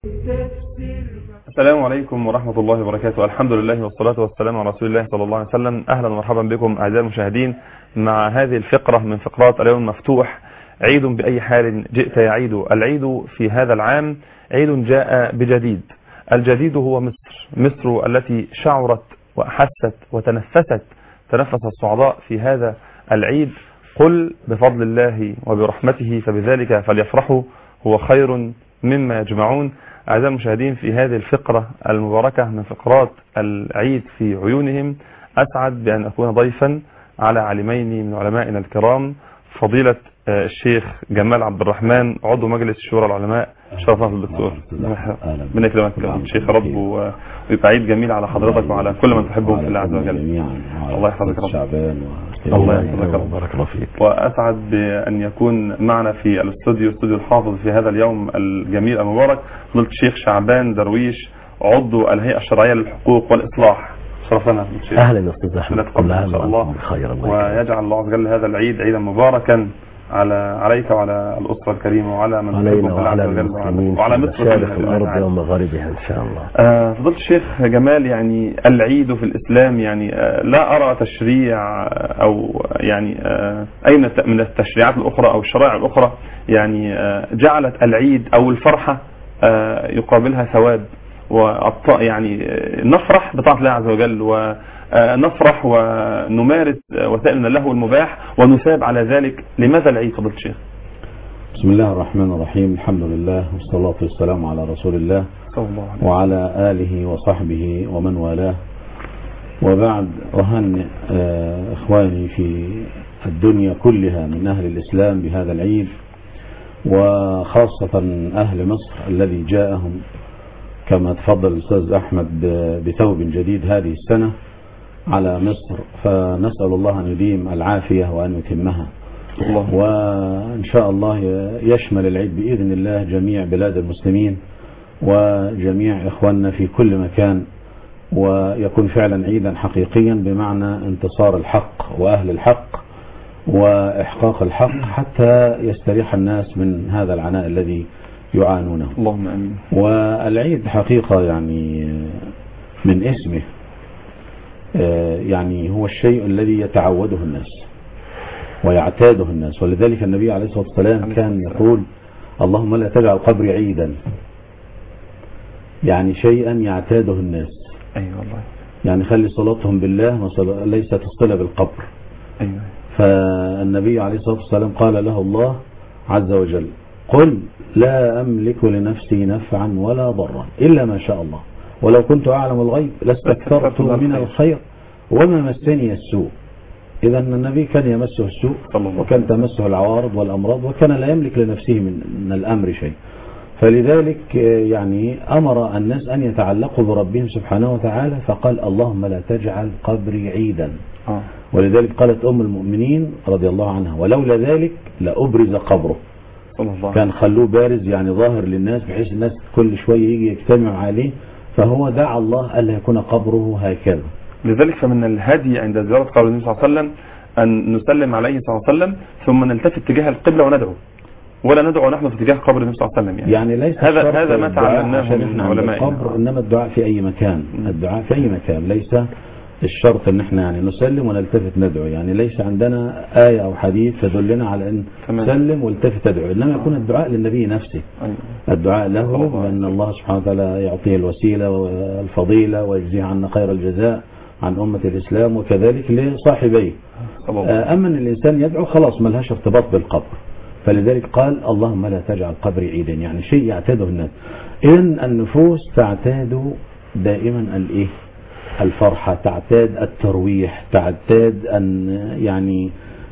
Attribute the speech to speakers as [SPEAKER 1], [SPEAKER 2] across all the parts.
[SPEAKER 1] السلام عليكم ورحمة الله وبركاته الحمد لله والصلاة والسلام على رسول الله صلى الله عليه وسلم أهلا ومرحبا بكم أعزائي المشاهدين مع هذه الفقرة من فقرات اليوم المفتوح عيد بأي حال جئت يا عيد العيد في هذا العام عيد جاء بجديد الجديد هو مصر مصر التي شعرت وأحست وتنفست تنفس الصعداء في هذا العيد قل بفضل الله وبرحمته فبذلك فليفرحوا هو خير مما يجمعون أعزائي المشاهدين في هذه الفقرة المباركة من فقرات العيد في عيونهم أسعد بأن أكون ضيفا على عالمين من علمائنا الكرام فضيلة الشيخ جمال عبد الرحمن عضو مجلس شورى العلماء شرفنا في الدكتور ربنا يكرمك شيخ رب ويبقى عيد جميل على حضرتك وعلى كل من تحبهم في الله عز وجل الله يحفظك رب
[SPEAKER 2] شعبان
[SPEAKER 1] الله يحفظك رب
[SPEAKER 2] بارك الله فيك
[SPEAKER 1] وأسعد بأن يكون معنا في الاستوديو استوديو الحافظ في هذا اليوم الجميل المبارك فضيلة الشيخ شعبان درويش عضو الهيئة الشرعية للحقوق والإصلاح شرفنا الشيخ
[SPEAKER 2] اهلا يا استاذ احمد
[SPEAKER 1] نتقبل
[SPEAKER 2] كل
[SPEAKER 1] ان
[SPEAKER 2] عام
[SPEAKER 1] شاء الله
[SPEAKER 2] وانتم بخير الله يكرمك.
[SPEAKER 1] ويجعل الله عز وجل هذا العيد عيدا مباركا على عليك وعلى الاسره الكريمه وعلى من
[SPEAKER 2] علينا
[SPEAKER 1] تحبهم في الله
[SPEAKER 2] وعلى
[SPEAKER 1] عز وجل
[SPEAKER 2] المسلمين
[SPEAKER 1] وعلى
[SPEAKER 2] في
[SPEAKER 1] مصر
[SPEAKER 2] مشارق
[SPEAKER 1] كلها
[SPEAKER 2] الارض
[SPEAKER 1] تعالى.
[SPEAKER 2] ومغاربها ان شاء الله
[SPEAKER 1] آه، فضيلة الشيخ جمال يعني العيد في الإسلام يعني آه، لا أرى تشريع آه، أو يعني آه، أي من الت- من التشريعات الأخرى أو الشرائع الأخرى يعني آه، جعلت العيد أو الفرحة آه، يقابلها ثواب والط- يعني آه، نفرح بطاعة الله عز وجل ونفرح ونمارس آه، وسائل من اللهو المباح ونثاب على ذلك لماذا العيد فضيلة الشيخ؟
[SPEAKER 3] بسم الله الرحمن الرحيم الحمد لله والصلاة والسلام على رسول الله
[SPEAKER 1] صلى الله عليه
[SPEAKER 3] وعلى آله وصحبه ومن والاه وبعد أهنئ آه، إخواني في الدنيا كلها من أهل الإسلام بهذا العيد وخاصة أهل مصر الذي جاءهم كما تفضل الأستاذ أحمد ب- بثوب جديد هذه السنة على مصر فنسأل الله أن يديم العافية وأن يتمها
[SPEAKER 1] الله
[SPEAKER 3] وإن شاء الله يشمل العيد بإذن الله جميع بلاد المسلمين وجميع إخواننا في كل مكان ويكون فعلا عيدا حقيقيا بمعنى انتصار الحق وأهل الحق وإحقاق الحق حتى يستريح الناس من هذا العناء الذي يعانونه
[SPEAKER 1] اللهم آمين
[SPEAKER 3] والعيد حقيقة يعني من اسمه آه، يعني هو الشيء الذي يتعوده الناس ويعتاده الناس ولذلك النبي عليه الصلاة والسلام كان يقول اللهم لا تجعل قبري عيدا يعني شيئا يعتاده الناس
[SPEAKER 1] أيوة والله
[SPEAKER 3] يعني خلي صلاتهم بالله وصل- ليست الصلة بالقبر
[SPEAKER 1] أيوة
[SPEAKER 3] فالنبي عليه الصلاة والسلام قال له الله عز وجل قل لا أملك لنفسي نفعا ولا ضرا إلا ما شاء الله ولو كنت أعلم الغيب لاستكثرت من الخير وما مسني السوء إذا النبي كان يمسه السوء
[SPEAKER 1] صلى الله عليه
[SPEAKER 3] وكان تمسه العوارض والأمراض وكان لا يملك لنفسه من, من الأمر شيء فلذلك آه، يعني أمر الناس أن يتعلقوا بربهم سبحانه وتعالى فقال اللهم لا تجعل قبري عيدا
[SPEAKER 1] آه.
[SPEAKER 3] ولذلك قالت أم المؤمنين رضي الله عنها ولولا ذلك لأبرز قبره
[SPEAKER 1] صلى الله عليه
[SPEAKER 3] كان خلوه بارز يعني ظاهر للناس بحيث الناس كل شوية يجي يجتمع عليه فهو دعا الله ألا يكون قبره هكذا
[SPEAKER 1] لذلك فمن الهدي عند زيارة قبر النبي صلى الله عليه وسلم أن نسلم عليه صلى الله عليه وسلم ثم نلتفت تجاه القبلة وندعو ولا ندعو نحن في اتجاه قبر النبي صلى الله عليه وسلم يعني,
[SPEAKER 3] يعني ليس
[SPEAKER 1] هذا-
[SPEAKER 3] شرط
[SPEAKER 1] هذا ما
[SPEAKER 3] الدعاء
[SPEAKER 1] تعلمناه
[SPEAKER 3] عشان
[SPEAKER 1] من
[SPEAKER 3] احنا عند
[SPEAKER 1] علمائنا.
[SPEAKER 3] القبر انما الدعاء في اي مكان
[SPEAKER 1] مم.
[SPEAKER 3] الدعاء في اي مكان ليس الشرط ان احنا يعني نسلم ونلتفت ندعو يعني ليس عندنا آية او حديث تدلنا على ان
[SPEAKER 1] تمام.
[SPEAKER 3] سلم والتفت ادعو انما يكون الدعاء للنبي نفسه
[SPEAKER 1] أيوة.
[SPEAKER 3] الدعاء
[SPEAKER 1] صلى الله
[SPEAKER 3] له
[SPEAKER 1] عليه
[SPEAKER 3] بأن الله سبحانه وتعالى يعطيه الوسيلة والفضيلة ويجزيه عنا خير الجزاء عن أمة الإسلام وكذلك لصاحبيه
[SPEAKER 1] صلى الله عليه
[SPEAKER 3] آه، أما أن الإنسان يدعو خلاص ما لهاش ارتباط بالقبر فلذلك قال اللهم لا تجعل قبري عيدا يعني شيء يعتاده الناس إذن النفوس تعتاد دائما الإيه الفرحة تعتاد الترويح تعتاد أن يعني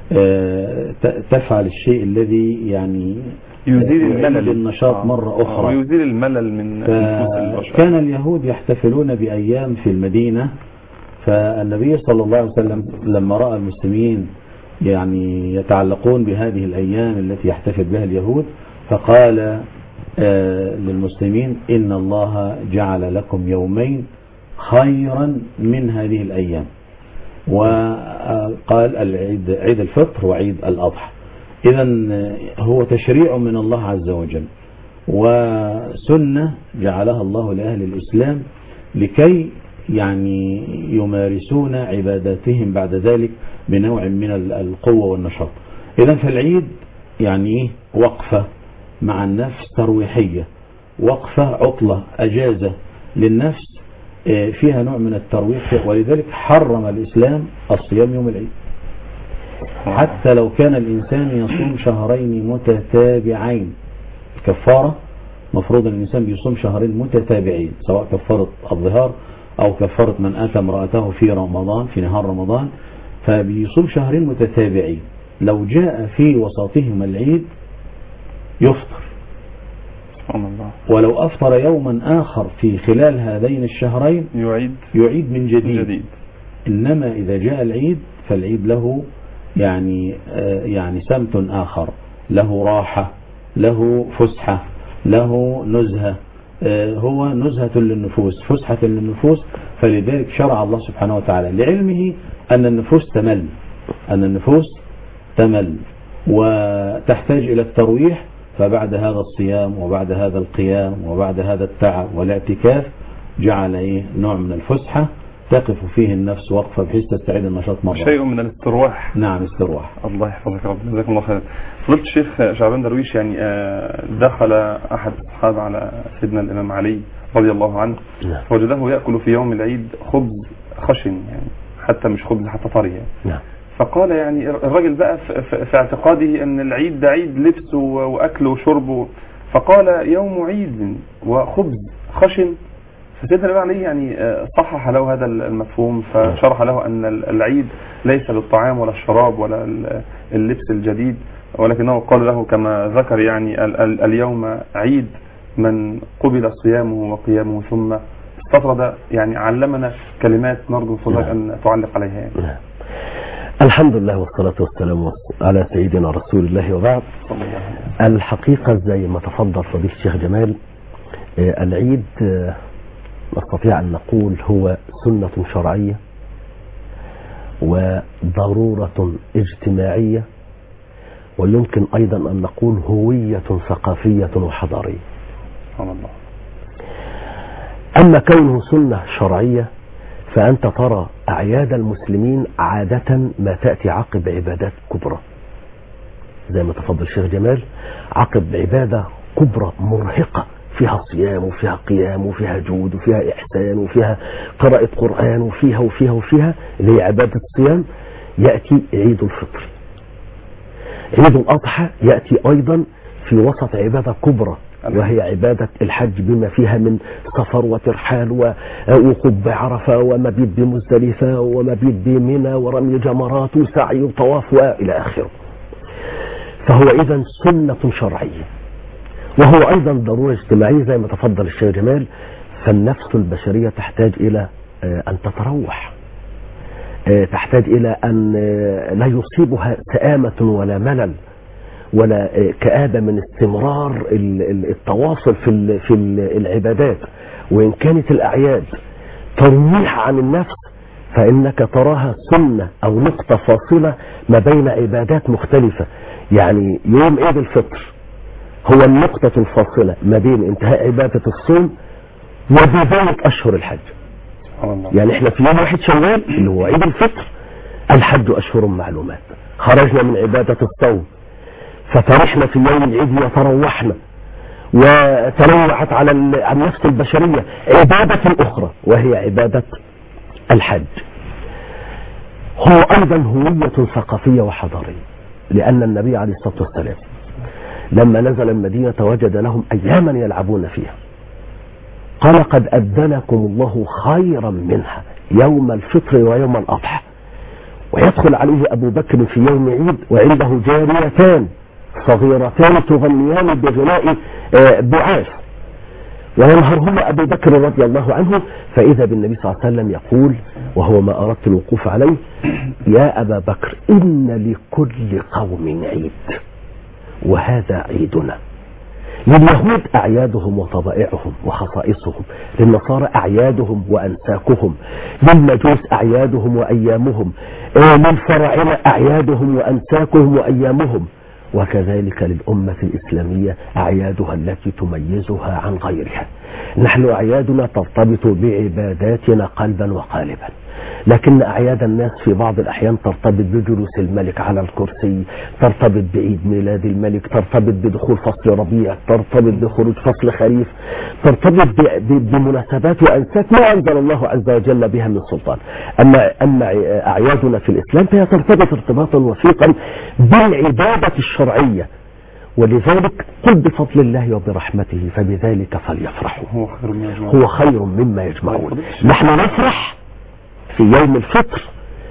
[SPEAKER 3] آه، ت- تفعل الشيء الذي يعني
[SPEAKER 1] يزيل
[SPEAKER 3] يعيد
[SPEAKER 1] الملل
[SPEAKER 3] النشاط
[SPEAKER 1] آه.
[SPEAKER 3] مرة أخرى
[SPEAKER 1] ويزيل الملل من نفوس البشر
[SPEAKER 3] فكان اليهود يحتفلون بأيام في المدينة فالنبي صلى الله عليه وسلم لما رأى المسلمين يعني يتعلقون بهذه الأيام التي يحتفل بها اليهود فقال آه، للمسلمين إن الله جعل لكم يومين خيرا من هذه الأيام وقال العيد عيد الفطر وعيد الأضحى إذا هو تشريع من الله عز وجل وسنة جعلها الله لأهل الإسلام لكي يعني يمارسون عباداتهم بعد ذلك بنوع من ال- القوة والنشاط إذا فالعيد يعني إيه؟ وقفة مع النفس ترويحية وقفة عطلة أجازة للنفس آه، فيها نوع من الترويح ولذلك حرم الإسلام الصيام يوم العيد حتى لو كان الإنسان يصوم شهرين متتابعين كفارة مفروض أن الإنسان بيصوم شهرين متتابعين سواء كفارة الظهار أو كفارة من أتى امرأته في رمضان في نهار رمضان فبيصوم شهرين متتابعين لو جاء في وسطهما العيد يفطر
[SPEAKER 1] سبحان الله
[SPEAKER 3] ولو أفطر يوما آخر في خلال هذين الشهرين
[SPEAKER 1] يعيد
[SPEAKER 3] يعيد من جديد
[SPEAKER 1] جديد
[SPEAKER 3] إنما إذا جاء العيد فالعيد له يعني آه، يعني سمت آخر له راحة له فسحة له نزهة آه، هو نزهة للنفوس فسحة للنفوس فلذلك شرع الله سبحانه وتعالى لعلمه أن النفوس تمل أن النفوس تمل وتحتاج إلى الترويح فبعد هذا الصيام وبعد هذا القيام وبعد هذا التعب والاعتكاف جعل إيه نوع من الفسحة تقف فيه النفس وقفة بحيث تستعيد النشاط مرة
[SPEAKER 1] شيء من الاسترواح
[SPEAKER 3] نعم استروح
[SPEAKER 1] الله يحفظك يا رب جزاكم الله خيرا فضيلة الشيخ شعبان درويش يعني آه، دخل أحد الصحابة على سيدنا الإمام علي رضي الله عنه
[SPEAKER 2] نعم
[SPEAKER 1] وجده يأكل في يوم العيد خبز خشن يعني حتى مش خبز حتى طري يعني
[SPEAKER 2] نعم
[SPEAKER 1] فقال يعني الراجل بقى في, في, في اعتقاده ان العيد ده عيد لبس و- واكل وشرب و- فقال يوم عيد وخبز خشن فسيدنا الإمام علي يعني آه، صحح له هذا المفهوم فشرح له ان العيد ليس للطعام ولا الشراب ولا ال- اللبس الجديد ولكنه قال له كما ذكر يعني ال- ال- اليوم عيد من قبل صيامه وقيامه ثم استطرد يعني علمنا كلمات نرجو فضلك ان تعلق عليها يعني.
[SPEAKER 2] نعم الحمد لله والصلاة والسلام على سيدنا رسول الله وبعد
[SPEAKER 1] صلى الله عليه وسلم.
[SPEAKER 2] الحقيقة زي ما تفضل فضيلة الشيخ جمال آه، العيد آه، نستطيع أن نقول هو سنة شرعية وضرورة اجتماعية ويمكن أيضا أن نقول هوية ثقافية وحضارية
[SPEAKER 1] سبحان الله
[SPEAKER 2] أما كونه سنة شرعية فأنت ترى أعياد المسلمين عادة ما تأتي عقب عبادات كبرى زي ما تفضل الشيخ جمال عقب عبادة كبرى مرهقة فيها صيام وفيها قيام وفيها جود وفيها إحسان وفيها قراءة قرآن وفيها وفيها وفيها اللي هي عبادة الصيام يأتي عيد الفطر عيد الأضحى يأتي أيضا في وسط عبادة كبرى وهي عبادة الحج بما فيها من سفر وترحال ووقوف بعرفة ومبيت بمزدلفة ومبيت بمنى ورمي جمرات وسعي وطواف وإلى آخره فهو إذا سنة شرعية وهو أيضا ضرورة اجتماعية زي ما تفضل الشيخ جمال فالنفس البشرية تحتاج إلى آه، أن تتروح آه، تحتاج إلى أن آه، لا يصيبها سآمة ولا ملل ولا آه، كآبة من استمرار ال- ال- التواصل في ال- في ال- العبادات وإن كانت الأعياد ترويح عن النفس فإنك تراها سنة أو نقطة فاصلة ما بين عبادات مختلفة يعني يوم عيد الفطر هو النقطة الفاصلة ما بين انتهاء عبادة الصوم وبداية أشهر الحج
[SPEAKER 1] سبحان الله
[SPEAKER 2] يعني احنا في يوم واحد شوال اللي هو عيد الفطر الحج أشهر معلومات خرجنا من عبادة الصوم فترحنا في يوم العيد وتروحنا وتنوعت على ال- على النفس البشرية عبادة أخرى وهي عبادة الحج هو أيضا هوية ثقافية وحضارية لأن النبي عليه الصلاة والسلام لما نزل المدينة وجد لهم أياما يلعبون فيها قال قد أدنكم الله خيرا منها يوم الفطر ويوم الأضحى ويدخل عليه أبو بكر في يوم عيد وعنده جاريتان صغيرتان تغنيان بغناء آه، بعاث وينهرهما أبو بكر رضي الله عنه فإذا بالنبي صلى الله عليه وسلم يقول وهو ما أردت الوقوف عليه يا أبا بكر إن لكل قوم عيد وهذا عيدنا لليهود أعيادهم وطبائعهم وخصائصهم للنصارى أعيادهم وأنساكهم للمجوس أعيادهم وأيامهم آه، للفراعنة أعيادهم وأنساكهم وأيامهم وكذلك للأمة الإسلامية أعيادها التي تميزها عن غيرها نحن أعيادنا ترتبط بعباداتنا قلبا وقالبا لكن أعياد الناس في بعض الأحيان ترتبط بجلوس الملك على الكرسي ترتبط بعيد ميلاد الملك ترتبط بدخول فصل ربيع ترتبط بخروج فصل خريف ترتبط ب- ب- بمناسبات وأنسات ما أنزل الله عز وجل بها من سلطان أما أما أعيادنا في الإسلام فهي ترتبط ارتباطا وثيقا بالعبادة الشرعية ولذلك قل بفضل الله وبرحمته فبذلك فليفرحوا
[SPEAKER 1] هو خير من يجمع
[SPEAKER 2] هو خير مما يجمعون نحن نفرح في يوم الفطر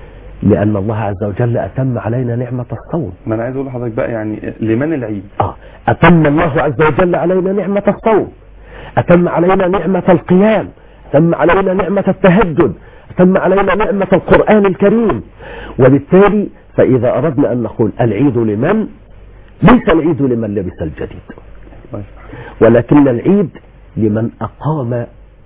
[SPEAKER 2] لأن الله عز وجل أتم علينا نعمة الصوم
[SPEAKER 1] ما انا عايز اقول لحضرتك بقى يعني لمن العيد
[SPEAKER 2] آه. أتم الله عز وجل علينا نعمة الصوم أتم علينا نعمة القيام أتم علينا نعمة التهجد أتم علينا نعمة القرآن الكريم وبالتالي فإذا أردنا أن نقول العيد لمن ليس العيد لمن لبس الجديد
[SPEAKER 1] الله يفتح.
[SPEAKER 2] ولكن العيد لمن أقام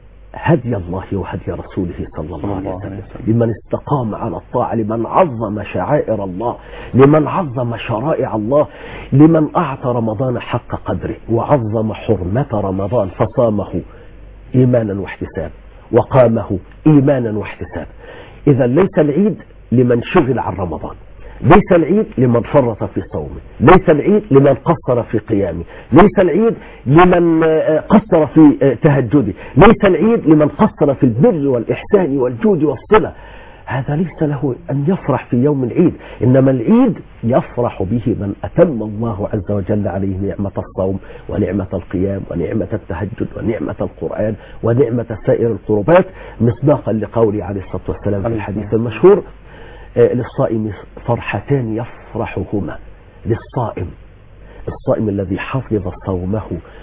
[SPEAKER 2] هدي الله وهدي رسوله صلى الله
[SPEAKER 1] صلى
[SPEAKER 2] عليه
[SPEAKER 1] الله
[SPEAKER 2] وسلم
[SPEAKER 1] عليه وسلم.
[SPEAKER 2] لمن استقام على الطاعة لمن عظم شعائر الله لمن عظم شرائع الله لمن أعطى رمضان حق قدره وعظم حرمة رمضان فصامه إيمانا واحتساب وقامه إيمانا واحتساب إذا ليس العيد لمن شغل عن رمضان ليس العيد لمن فرط في صومه ليس العيد لمن قصر في قيامه ليس العيد لمن آه، قصر في آه، تهجده ليس العيد لمن قصر في البر والإحسان والجود والصلة هذا ليس له أن يفرح في يوم العيد إنما العيد يفرح به من أتم الله عز وجل عليه نعمة الصوم ونعمة القيام ونعمة التهجد ونعمة القرآن ونعمة سائر القربات مصداقا لقوله عليه الصلاة والسلام في
[SPEAKER 1] عليه
[SPEAKER 2] الحديث
[SPEAKER 1] الصلاة
[SPEAKER 2] المشهور آه، للصائم فرحتان يفرحهما للصائم الصائم الذي حفظ صومه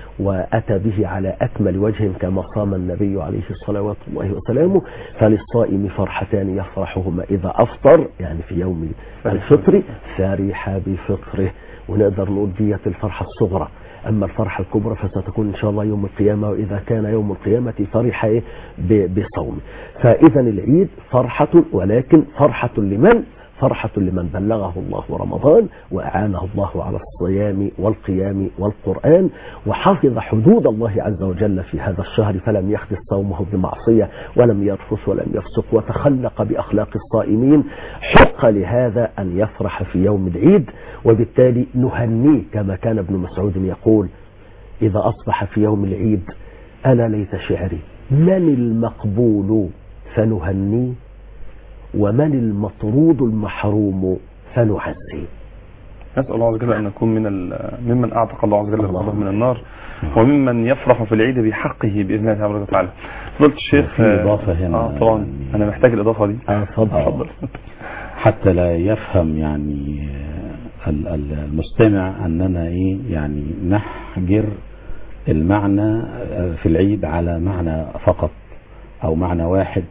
[SPEAKER 2] وأتى به على أكمل وجه كما صام النبي عليه الصلاة الله وسلامه فللصائم فرحتان يفرحهما إذا أفطر يعني في يوم الفطر فرح بفطره ونقدر نقول ديت الفرحة الصغرى أما الفرحة الكبرى فستكون إن شاء الله يوم القيامة وإذا كان يوم القيامة فرح إيه؟ ب- بصوم فإذا العيد فرحة ولكن فرحة لمن؟ فرحة لمن بلغه الله رمضان وأعانه الله على الصيام والقيام والقرآن وحفظ حدود الله عز وجل في هذا الشهر فلم يخدش صومه بمعصية ولم يرفث ولم يفسق وتخلق بأخلاق الصائمين حق لهذا أن يفرح في يوم العيد وبالتالي نهنيه كما كان ابن مسعود يقول إذا أصبح في يوم العيد ألا ليت شعري من المقبول فنهنيه ومن المطرود المحروم فنعزيه
[SPEAKER 1] نسأل الله عز وجل أن نكون من ال- ممن أعتق الله عز وجل
[SPEAKER 2] اللهم.
[SPEAKER 1] الله من النار وممن يفرح في العيد بحقه بإذن الله تبارك وتعالى فضلت الشيخ
[SPEAKER 3] في
[SPEAKER 1] آه،
[SPEAKER 3] إضافة هنا
[SPEAKER 1] آه طبعا
[SPEAKER 3] يعني-
[SPEAKER 1] أنا محتاج الإضافة دي
[SPEAKER 2] آه، اتفضل
[SPEAKER 1] اتفضل
[SPEAKER 3] حتى لا يفهم يعني ال- ال- المستمع أننا إيه يعني نحجر المعنى في العيد على معنى فقط أو معنى واحد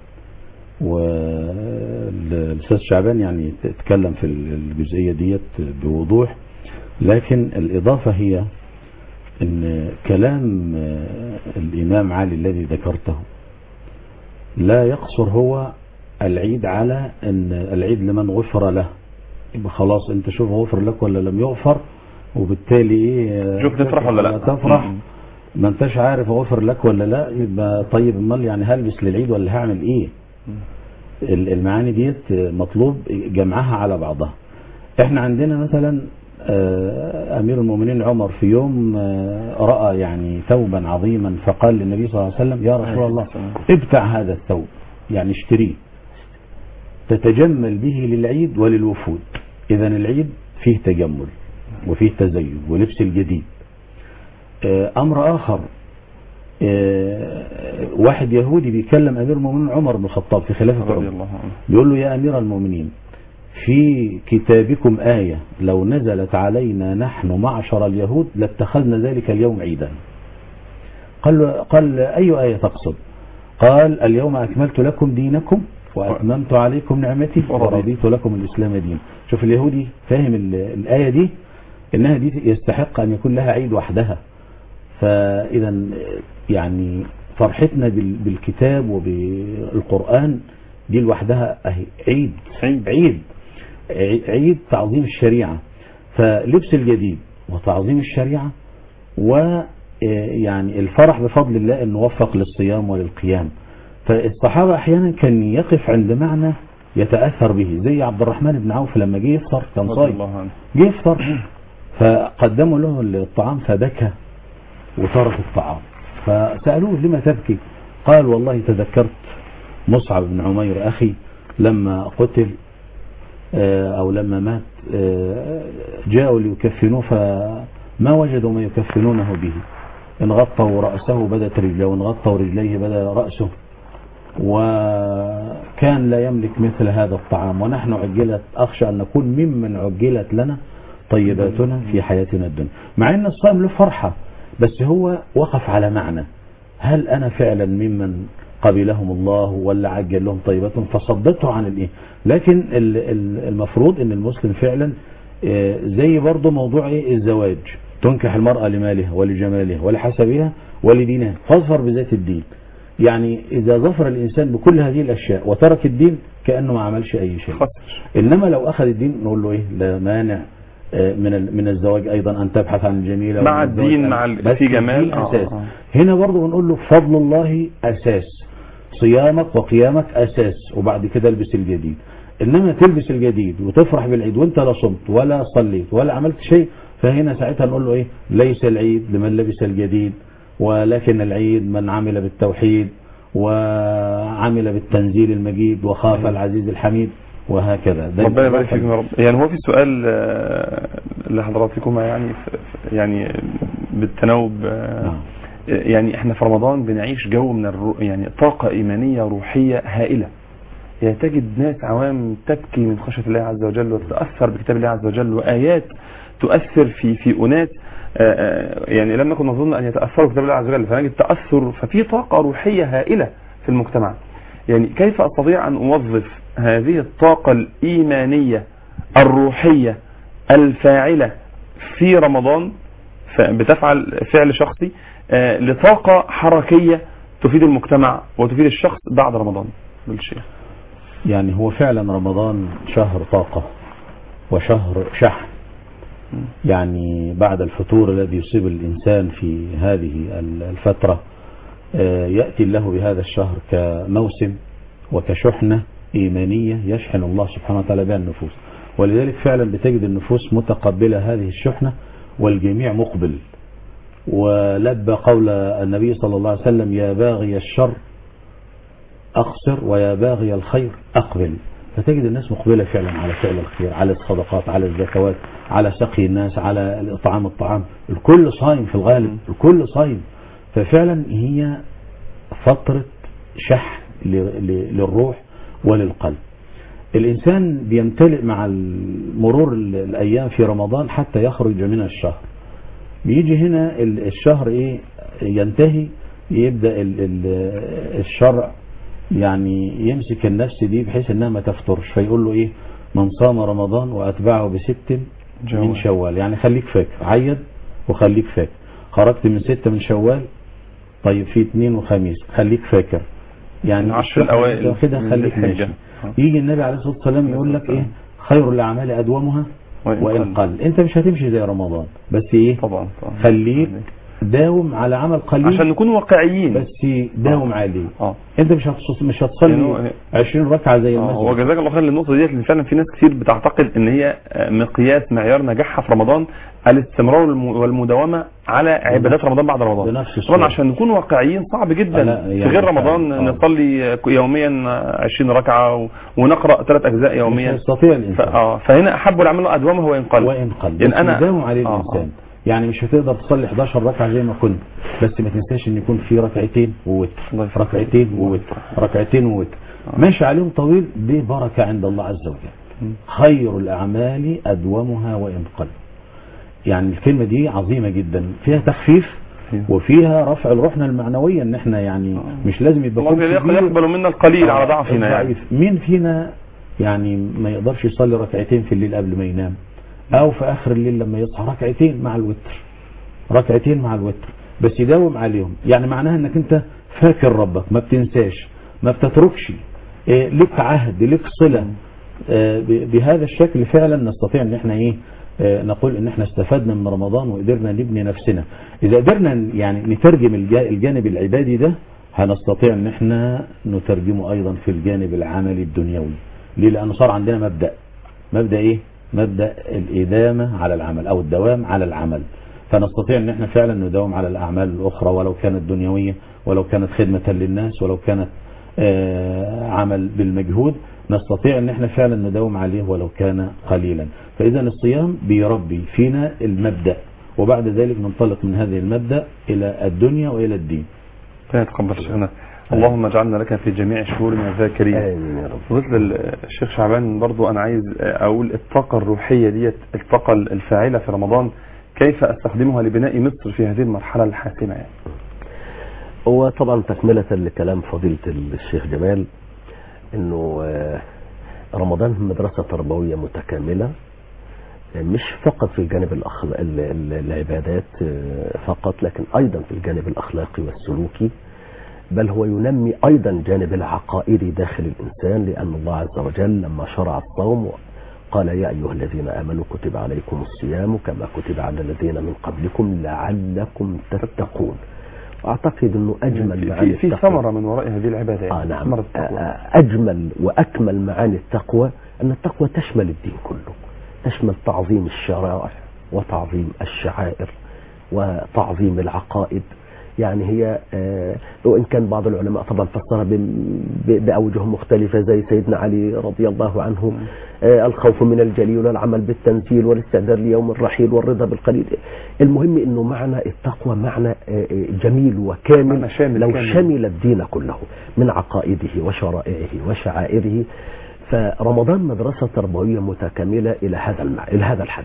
[SPEAKER 3] والأستاذ شعبان يعني تكلم في الجزئية ديت بوضوح لكن الإضافة هي أن كلام الإمام علي الذي ذكرته لا يقصر هو العيد على أن العيد لمن غفر له يبقى خلاص أنت شوف غفر لك ولا لم يغفر وبالتالي إيه
[SPEAKER 1] شوف تفرح ولا لا
[SPEAKER 3] تفرح
[SPEAKER 1] م- م.
[SPEAKER 3] ما انتش عارف غفر لك ولا لا يبقى طيب امال يعني هلبس للعيد ولا هعمل ايه ال- المعاني ديت مطلوب جمعها على بعضها احنا عندنا مثلا آه، امير المؤمنين عمر في يوم آه، راى يعني ثوبا عظيما فقال للنبي صلى الله عليه وسلم يا رسول الله ابتع هذا الثوب يعني اشتريه تتجمل به للعيد وللوفود اذا العيد فيه تجمل وفيه تزين ولبس الجديد آه، امر اخر آه، واحد يهودي بيكلم امير المؤمنين عمر بن الخطاب في خلافه
[SPEAKER 1] رضي
[SPEAKER 3] عمر
[SPEAKER 1] الله عنه
[SPEAKER 3] بيقول له يا امير المؤمنين في كتابكم آية لو نزلت علينا نحن معشر اليهود لاتخذنا ذلك اليوم عيدا قال له قال أي آية تقصد قال اليوم أكملت لكم دينكم وأتممت عليكم نعمتي ورضيت لكم الإسلام دين شوف اليهودي فاهم ال- الآية دي إنها دي يستحق أن يكون لها عيد وحدها فإذا يعني فرحتنا بال- بالكتاب وبالقرآن دي لوحدها أهي عيد
[SPEAKER 1] عيد.
[SPEAKER 3] عيد عي- عيد تعظيم الشريعة فلبس الجديد وتعظيم الشريعة ويعني الفرح بفضل الله أنه وفق للصيام وللقيام فالصحابة أحيانا كان يقف عند معنى يتأثر به زي عبد الرحمن بن عوف لما جه يفطر كان
[SPEAKER 1] رضي
[SPEAKER 3] صايم
[SPEAKER 1] الله عنه
[SPEAKER 3] جه يفطر فقدموا له الطعام فبكى وترك الطعام فسألوه لما تبكي قال والله تذكرت مصعب بن عمير أخي لما قتل آه، أو لما مات آه، جاءوا ليكفنوه فما وجدوا ما يكفنونه به إن غطوا رأسه بدت رجله وإن غطوا رجليه بدا رأسه وكان لا يملك مثل هذا الطعام ونحن عجلت أخشى أن نكون ممن عجلت لنا طيباتنا في حياتنا الدنيا مع أن الصائم له فرحة بس هو وقف على معنى هل أنا فعلا ممن قبلهم الله ولا عجل لهم طيباتهم فصدته عن الايه لكن ال- ال- المفروض ان المسلم فعلا آه، زي برضه موضوع ايه الزواج تنكح المرأة لمالها ولجمالها ولحسبها ولدينها فاظفر بذات الدين يعني إذا ظفر الإنسان بكل هذه الأشياء وترك الدين كأنه ما عملش أي شيء
[SPEAKER 1] خسر
[SPEAKER 3] إنما لو أخذ الدين نقول له إيه لا مانع آه، من ال- من الزواج أيضا أن تبحث عن الجميلة
[SPEAKER 1] مع
[SPEAKER 3] ومن الزواج
[SPEAKER 1] الدين،
[SPEAKER 3] أن-
[SPEAKER 1] مع ال-
[SPEAKER 3] بس
[SPEAKER 1] في جمال.
[SPEAKER 3] الدين
[SPEAKER 1] آه،
[SPEAKER 3] أساس
[SPEAKER 1] آه.
[SPEAKER 3] هنا برضه بنقول له فضل الله أساس صيامك وقيامك أساس وبعد كده البس الجديد إنما تلبس الجديد وتفرح بالعيد وانت لا صمت ولا صليت ولا عملت شيء فهنا ساعتها نقول له إيه ليس العيد لمن لبس الجديد ولكن العيد من عمل بالتوحيد وعمل بالتنزيل المجيد وخاف العزيز الحميد وهكذا ده
[SPEAKER 1] ربنا
[SPEAKER 3] يبقى
[SPEAKER 1] يبارك فيكم يا رب يعني هو في سؤال آه، لحضراتكم يعني ف- ف- يعني بالتناوب آه،
[SPEAKER 3] نعم.
[SPEAKER 1] يعني احنا في رمضان بنعيش جو من الرو يعني طاقة إيمانية روحية هائلة يعني تجد ناس عوام تبكي من خشية الله عز وجل وتتأثر بكتاب الله عز وجل وآيات تؤثر في في أناس آه، آه، يعني لم نكن نظن أن يتأثروا بكتاب الله عز وجل فنجد تأثر ففي طاقة روحية هائلة في المجتمع يعني كيف أستطيع أن أوظف هذه الطاقة الإيمانية الروحية الفاعلة في رمضان ف- بتفعل فعل شخصي آه، لطاقة حركية تفيد المجتمع وتفيد الشخص بعد رمضان بالشيء
[SPEAKER 3] يعني هو فعلا رمضان شهر طاقة وشهر شحن يعني بعد الفتور الذي يصيب الإنسان في هذه الفترة آه، يأتي الله بهذا الشهر كموسم وكشحنة إيمانية يشحن الله سبحانه وتعالى بها النفوس ولذلك فعلا بتجد النفوس متقبلة هذه الشحنة والجميع مقبل ولبى قول النبي صلى الله عليه وسلم يا باغي الشر أقصر ويا باغي الخير أقبل فتجد الناس مقبلة فعلا على فعل الخير على الصدقات على الزكوات على سقي الناس على إطعام الطعام الكل صايم في الغالب الكل صايم ففعلا هي فترة شحن ل- ل- للروح وللقلب الإنسان بيمتلئ مع مرور ال- الأيام في رمضان حتى يخرج من الشهر بيجي هنا ال- الشهر إيه ينتهي يبدأ ال- ال- الشرع يعني يمسك النفس دي بحيث انها ما تفترش فيقول له ايه من صام رمضان واتبعه بست من
[SPEAKER 1] جوال.
[SPEAKER 3] شوال يعني خليك فاكر عيد وخليك فاكر خرجت من ستة من شوال طيب في اثنين وخميس خليك فاكر يعني
[SPEAKER 1] العشر الأوائل
[SPEAKER 3] كده
[SPEAKER 1] من
[SPEAKER 3] خليك
[SPEAKER 1] الحجة.
[SPEAKER 3] ماشي يجي النبي عليه الصلاة والسلام يقول لك ايه خير الاعمال ادومها
[SPEAKER 1] وإن
[SPEAKER 3] وان
[SPEAKER 1] قل.
[SPEAKER 3] قل انت مش هتمشي زي رمضان بس ايه
[SPEAKER 1] طبعا طبعا
[SPEAKER 3] خليك داوم على عمل قليل
[SPEAKER 1] عشان نكون واقعيين
[SPEAKER 3] بس داوم عليه
[SPEAKER 1] اه
[SPEAKER 3] انت مش هتص- مش
[SPEAKER 1] يعني
[SPEAKER 3] هتصلي
[SPEAKER 1] هو-
[SPEAKER 3] 20 ركعه زي
[SPEAKER 1] آه، هو
[SPEAKER 3] المسجد
[SPEAKER 1] جزاك الله خير للنقطه ديت لان فعلا في ناس كتير بتعتقد ان هي آه، مقياس معيار نجاحها في رمضان الاستمرار والم- والمداومه على عبادات رمضان بعد رمضان
[SPEAKER 3] بنفس الصورة.
[SPEAKER 1] طبعا عشان نكون واقعيين صعب جدا
[SPEAKER 3] لا،
[SPEAKER 1] في
[SPEAKER 3] يعني
[SPEAKER 1] غير رمضان
[SPEAKER 3] فعلا. آه.
[SPEAKER 1] نصلي يوميا 20 ركعه و- ونقرا ثلاث اجزاء
[SPEAKER 3] مش
[SPEAKER 1] يوميا
[SPEAKER 3] هيستطيع
[SPEAKER 1] ف-
[SPEAKER 3] الانسان
[SPEAKER 1] اه فهنا احب الاعمال ادومه وان قل
[SPEAKER 3] وان قل
[SPEAKER 1] يعني
[SPEAKER 3] بس
[SPEAKER 1] أنا-
[SPEAKER 3] يداوم عليه
[SPEAKER 1] آه،
[SPEAKER 3] الانسان يعني مش هتقدر تصلي 11 ركعه زي ما كنت بس ما تنساش ان يكون في ركعتين ووتر
[SPEAKER 1] الله يفتح عليك.
[SPEAKER 3] ركعتين ووتر ركعتين ووتر ماشي عليهم طويل دي بركه عند الله عز وجل خير الاعمال ادومها وان قل يعني الكلمه دي عظيمه جدا فيها تخفيف وفيها رفع روحنا المعنويه ان احنا يعني مش لازم يبقى
[SPEAKER 1] الله
[SPEAKER 3] كل
[SPEAKER 1] يقبل
[SPEAKER 3] كبير
[SPEAKER 1] يقبل منا القليل على ضعفنا يعني
[SPEAKER 3] الضعيف. مين فينا يعني ما يقدرش يصلي ركعتين في الليل قبل ما ينام او في اخر الليل لما يصحى ركعتين مع الوتر ركعتين مع الوتر بس يداوم عليهم يعني معناها انك انت فاكر ربك ما بتنساش ما بتتركش إيه لك عهد لك صلة آه، ب- بهذا الشكل فعلا نستطيع ان احنا ايه آه، نقول ان احنا استفدنا من رمضان وقدرنا نبني نفسنا اذا قدرنا يعني نترجم الجا- الجانب العبادي ده هنستطيع ان احنا نترجمه ايضا في الجانب العملي الدنيوي ليه لانه صار عندنا مبدأ مبدأ ايه مبدأ الإدامة على العمل او الدوام على العمل فنستطيع ان احنا فعلا نداوم على الاعمال الاخرى ولو كانت دنيوية ولو كانت خدمة للناس ولو كانت آه، عمل بالمجهود نستطيع ان احنا فعلا نداوم عليه ولو كان قليلا فاذا الصيام بيربي فينا المبدأ وبعد ذلك ننطلق من هذه المبدأ الى الدنيا والى الدين
[SPEAKER 1] ربنا يتقبل شيخنا اللهم اجعلنا لك في جميع شهورنا ذاكرين
[SPEAKER 2] آمين يا رب
[SPEAKER 1] فضيلة الشيخ شعبان برضو أنا عايز أقول الطاقة الروحية ديت الطاقة الفاعلة في رمضان كيف أستخدمها لبناء مصر في هذه المرحلة الحاسمة يعني
[SPEAKER 2] هو طبعا تكملة لكلام فضيلة الشيخ جمال انه آه، رمضان مدرسة تربوية متكاملة آه، مش فقط في الجانب الأخل... ال- ال- العبادات آه، فقط لكن أيضا في الجانب الأخلاقي والسلوكي بل هو ينمي أيضا جانب العقائدي داخل الإنسان لأن الله عز وجل لما شرع الصوم قال يا أيها الذين آمنوا كتب عليكم الصيام كما كتب على الذين من قبلكم لعلكم تتقون أعتقد أنه أجمل
[SPEAKER 1] في,
[SPEAKER 2] معاني
[SPEAKER 1] في, في
[SPEAKER 2] التقوى
[SPEAKER 1] ثمرة من وراء هذه العبادة يعني
[SPEAKER 2] آه نعم
[SPEAKER 1] ثمرة التقوى.
[SPEAKER 2] آه، أجمل وأكمل معاني التقوى أن التقوى تشمل الدين كله تشمل تعظيم الشرائع وتعظيم الشعائر وتعظيم العقائد يعني هي آه، وإن كان بعض العلماء طبعا فسرها بم- ب- بأوجه مختلفة زي سيدنا علي رضي الله عنه آه، الخوف من الجليل والعمل بالتنزيل والاستعداد ليوم الرحيل والرضا بالقليل المهم أنه معنى التقوى معنى آه، آه، جميل وكامل
[SPEAKER 1] معنى شامل
[SPEAKER 2] لو
[SPEAKER 1] كامل.
[SPEAKER 2] شمل الدين كله من عقائده وشرائعه وشعائره فرمضان مدرسة تربوية متكاملة إلى هذا المع... إلى هذا الحد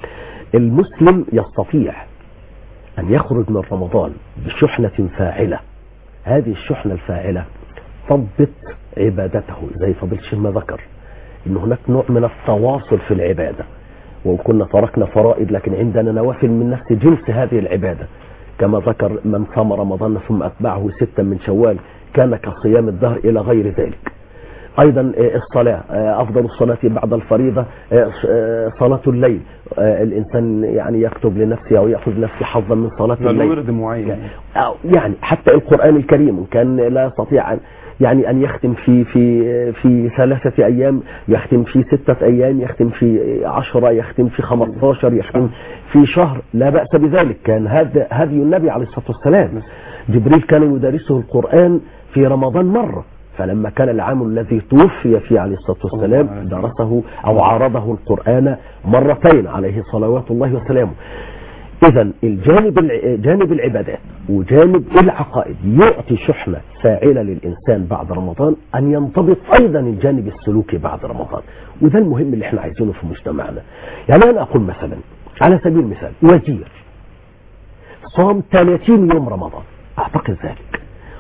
[SPEAKER 2] المسلم يستطيع أن يخرج من رمضان بشحنة فاعلة هذه الشحنة الفاعلة تضبط عبادته زي فضيلة الشيخ ما ذكر إن هناك نوع من التواصل في العبادة وإن كنا تركنا فرائض لكن عندنا نوافل من نفس جنس هذه العبادة كما ذكر من صام رمضان ثم أتبعه ستا من شوال كان كصيام الدهر إلى غير ذلك ايضا آه، الصلاه آه، افضل الصلاه بعد الفريضه آه، آه، صلاه الليل آه، الانسان يعني يكتب لنفسه او ياخذ لنفسه حظا من صلاه
[SPEAKER 1] له
[SPEAKER 2] الليل
[SPEAKER 1] ورد معين
[SPEAKER 2] يعني أو يعني حتى القرآن الكريم إن كان لا يستطيع أن يعني أن يختم في في في ثلاثة أيام يختم في ستة أيام يختم في عشرة يختم في 15 يختم في شهر لا بأس بذلك كان هذا هدي النبي عليه الصلاة والسلام جبريل كان يدرسه القرآن في رمضان مرة فلما كان العام الذي توفي فيه عليه الصلاة والسلام درسه أو عارضه القرآن مرتين عليه صلوات الله وسلامه اذا الجانب الع- جانب العبادات وجانب العقائد يعطي شحنه فاعله للانسان بعد رمضان ان ينضبط ايضا الجانب السلوكي بعد رمضان وده المهم اللي احنا عايزينه في مجتمعنا يعني انا اقول مثلا على سبيل المثال وزير صام 30 يوم رمضان اعتقد ذلك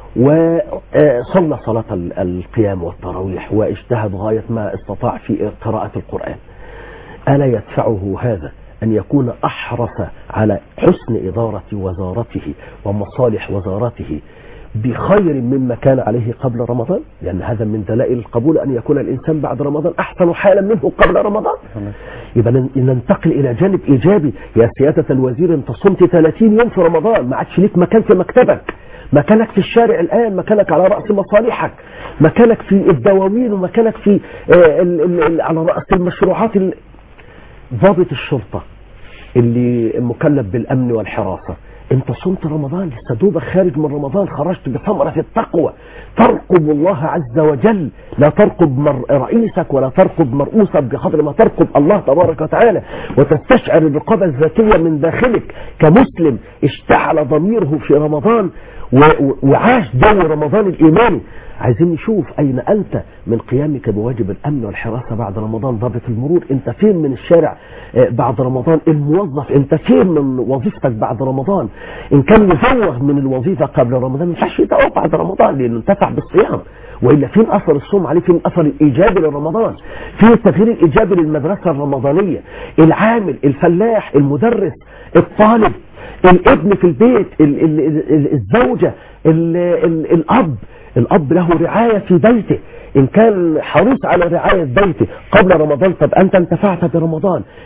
[SPEAKER 2] وصلى صلاة ال- القيام والتراويح واجتهد غاية ما استطاع في قراءة القرآن ألا يدفعه هذا أن يكون أحرص على حسن إدارة وزارته ومصالح وزارته بخير مما كان عليه قبل رمضان لأن هذا من دلائل القبول أن يكون الإنسان بعد رمضان أحسن حالا منه قبل رمضان يبقى نن- ننتقل إلى جانب إيجابي يا سيادة الوزير أنت صمت 30 يوم في رمضان ما عادش ليك مكان في مكتبك مكانك في الشارع الآن مكانك على رأس مصالحك مكانك في الدواوين ومكانك في آه، ال- ال- ال- على رأس المشروعات ال- ضابط الشرطة اللي مكلف بالأمن والحراسة انت صمت رمضان لسه دوبك خارج من رمضان خرجت بثمرة التقوى ترقب الله عز وجل لا ترقب مر... رئيسك ولا ترقب مرؤوسك بقدر ما ترقب الله تبارك وتعالى وتستشعر الرقابة الذاتية من داخلك كمسلم اشتعل ضميره في رمضان و... و... وعاش جو رمضان الإيماني عايزين نشوف أين أنت من قيامك بواجب الأمن والحراسة بعد رمضان ضابط المرور أنت فين من الشارع آه، بعد رمضان الموظف أنت فين من وظيفتك بعد رمضان إن كان مزوغ من الوظيفة قبل رمضان ما ينفعش يتوقع بعد رمضان لأنه انتفع بالصيام وإلا فين أثر الصوم عليه فين الأثر الإيجابي لرمضان فين التغيير الإيجابي للمدرسة الرمضانية العامل الفلاح المدرس الطالب الابن في البيت ال ال ال الزوجة ال ال الأب الأب له رعاية في بيته إن كان حريص على رعاية بيته قبل رمضان طب أنت انتفعت برمضان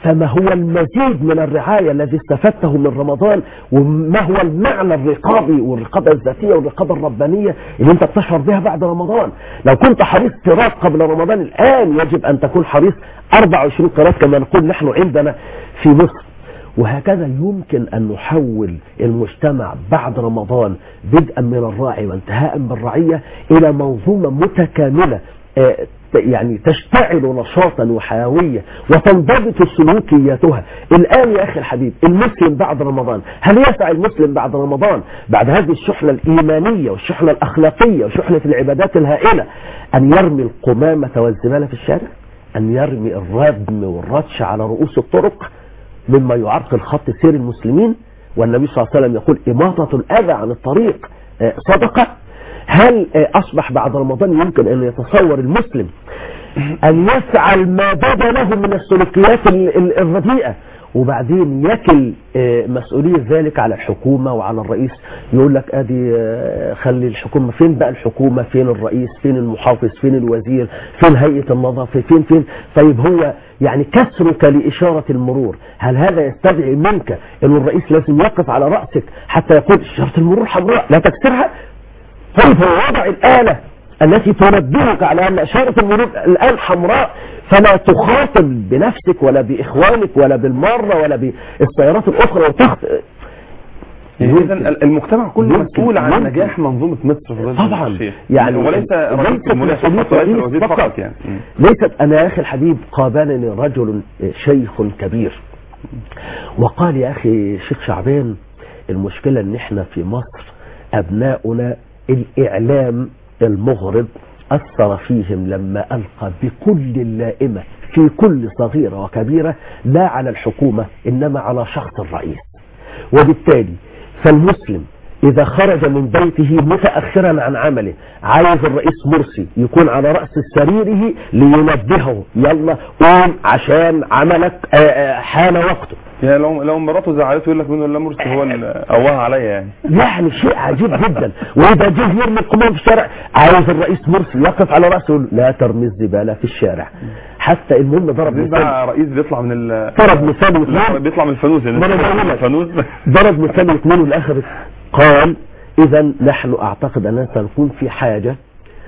[SPEAKER 2] فما هو المزيد من الرعاية الذي استفدته من رمضان وما هو المعنى الرقابي والرقابة الذاتية والرقابة الربانية اللي انت بتشعر بها بعد رمضان لو كنت حريص قراءة قبل رمضان الآن يجب أن تكون حريص 24 قراءة كما نقول نحن عندنا في مصر وهكذا يمكن أن نحول المجتمع بعد رمضان بدءا من الراعي وانتهاء بالرعية إلى منظومة متكاملة آه، يعني تشتعل نشاطا وحيوية وتنضبط سلوكياتها الآن يا أخي الحبيب المسلم بعد رمضان هل يسعى المسلم بعد رمضان بعد هذه الشحنة الإيمانية والشحنة الأخلاقية وشحنة العبادات الهائلة أن يرمي القمامة والزبالة في الشارع أن يرمي الردم والردش على رؤوس الطرق مما يعرقل خط سير المسلمين والنبي صلى الله عليه وسلم يقول إماطة الأذى عن الطريق آه، صدقة هل آه، أصبح بعد رمضان يمكن أن يتصور المسلم أن يفعل ما بدا له من السلوكيات ال- ال- الرديئة وبعدين يكل آه، مسؤولية ذلك على الحكومة وعلى الرئيس يقول لك ادي آه، خلي الحكومة فين بقى الحكومة فين الرئيس فين المحافظ فين الوزير فين هيئة النظافة فين فين طيب هو يعني كسرك لإشارة المرور هل هذا يستدعي منك أن الرئيس لازم يقف على رأسك حتى يقول إشارة المرور حمراء لا تكسرها طيب هو وضع الآلة التي تنبهك على أن إشارة المرور الآن حمراء فلا تخاطب بنفسك ولا بإخوانك ولا بالمرة ولا بالسيارات الأخرى وتخط
[SPEAKER 1] يعني اذا المجتمع كله
[SPEAKER 2] يمكن-
[SPEAKER 1] مسؤول عن
[SPEAKER 2] يمكن.
[SPEAKER 1] نجاح منظومه مصر فضيلة
[SPEAKER 2] طبعا
[SPEAKER 1] الشيخ
[SPEAKER 2] يعني
[SPEAKER 1] وليس رئيس
[SPEAKER 2] ليست
[SPEAKER 1] الجمهورية
[SPEAKER 2] مسؤولية
[SPEAKER 1] فقط وليس
[SPEAKER 2] رئيس
[SPEAKER 1] الوزير
[SPEAKER 2] فقط.
[SPEAKER 1] فقط يعني مم.
[SPEAKER 2] ليست أنا يا أخي الحبيب قابلني رجل شيخ كبير وقال يا أخي شيخ شعبان المشكلة أن احنا في مصر أبناؤنا الإعلام المغرض أثر فيهم لما ألقى بكل اللائمة في كل صغيرة وكبيرة لا على الحكومة إنما على شخص الرئيس وبالتالي فالمسلم إذا خرج من بيته متأخرا عن عمله عايز الرئيس مرسي يكون على رأس سريره لينبهه يلا قوم عشان عملك آه، آه، حان وقته
[SPEAKER 1] يعني لو لو مراته زعلته يقول لك منه لا مرسي هو اللي قواها عليا يعني
[SPEAKER 2] يعني شيء عجيب جدا وإذا جه يرمي القمام في الشارع عايز الرئيس مرسي يقف على رأسه يقول لا ترمي الزبالة في الشارع حتى المهم ضرب
[SPEAKER 1] بعدين
[SPEAKER 2] مثال
[SPEAKER 1] بقى رئيس بيطلع من ال
[SPEAKER 2] ضرب مثال
[SPEAKER 1] لا
[SPEAKER 2] واثنين
[SPEAKER 1] بيطلع من الفانوس يعني
[SPEAKER 2] ما أنا بقول لك.
[SPEAKER 1] الفانوس
[SPEAKER 2] ضرب مثال اثنين والاخر قال اذا نحن اعتقد اننا سنكون في حاجة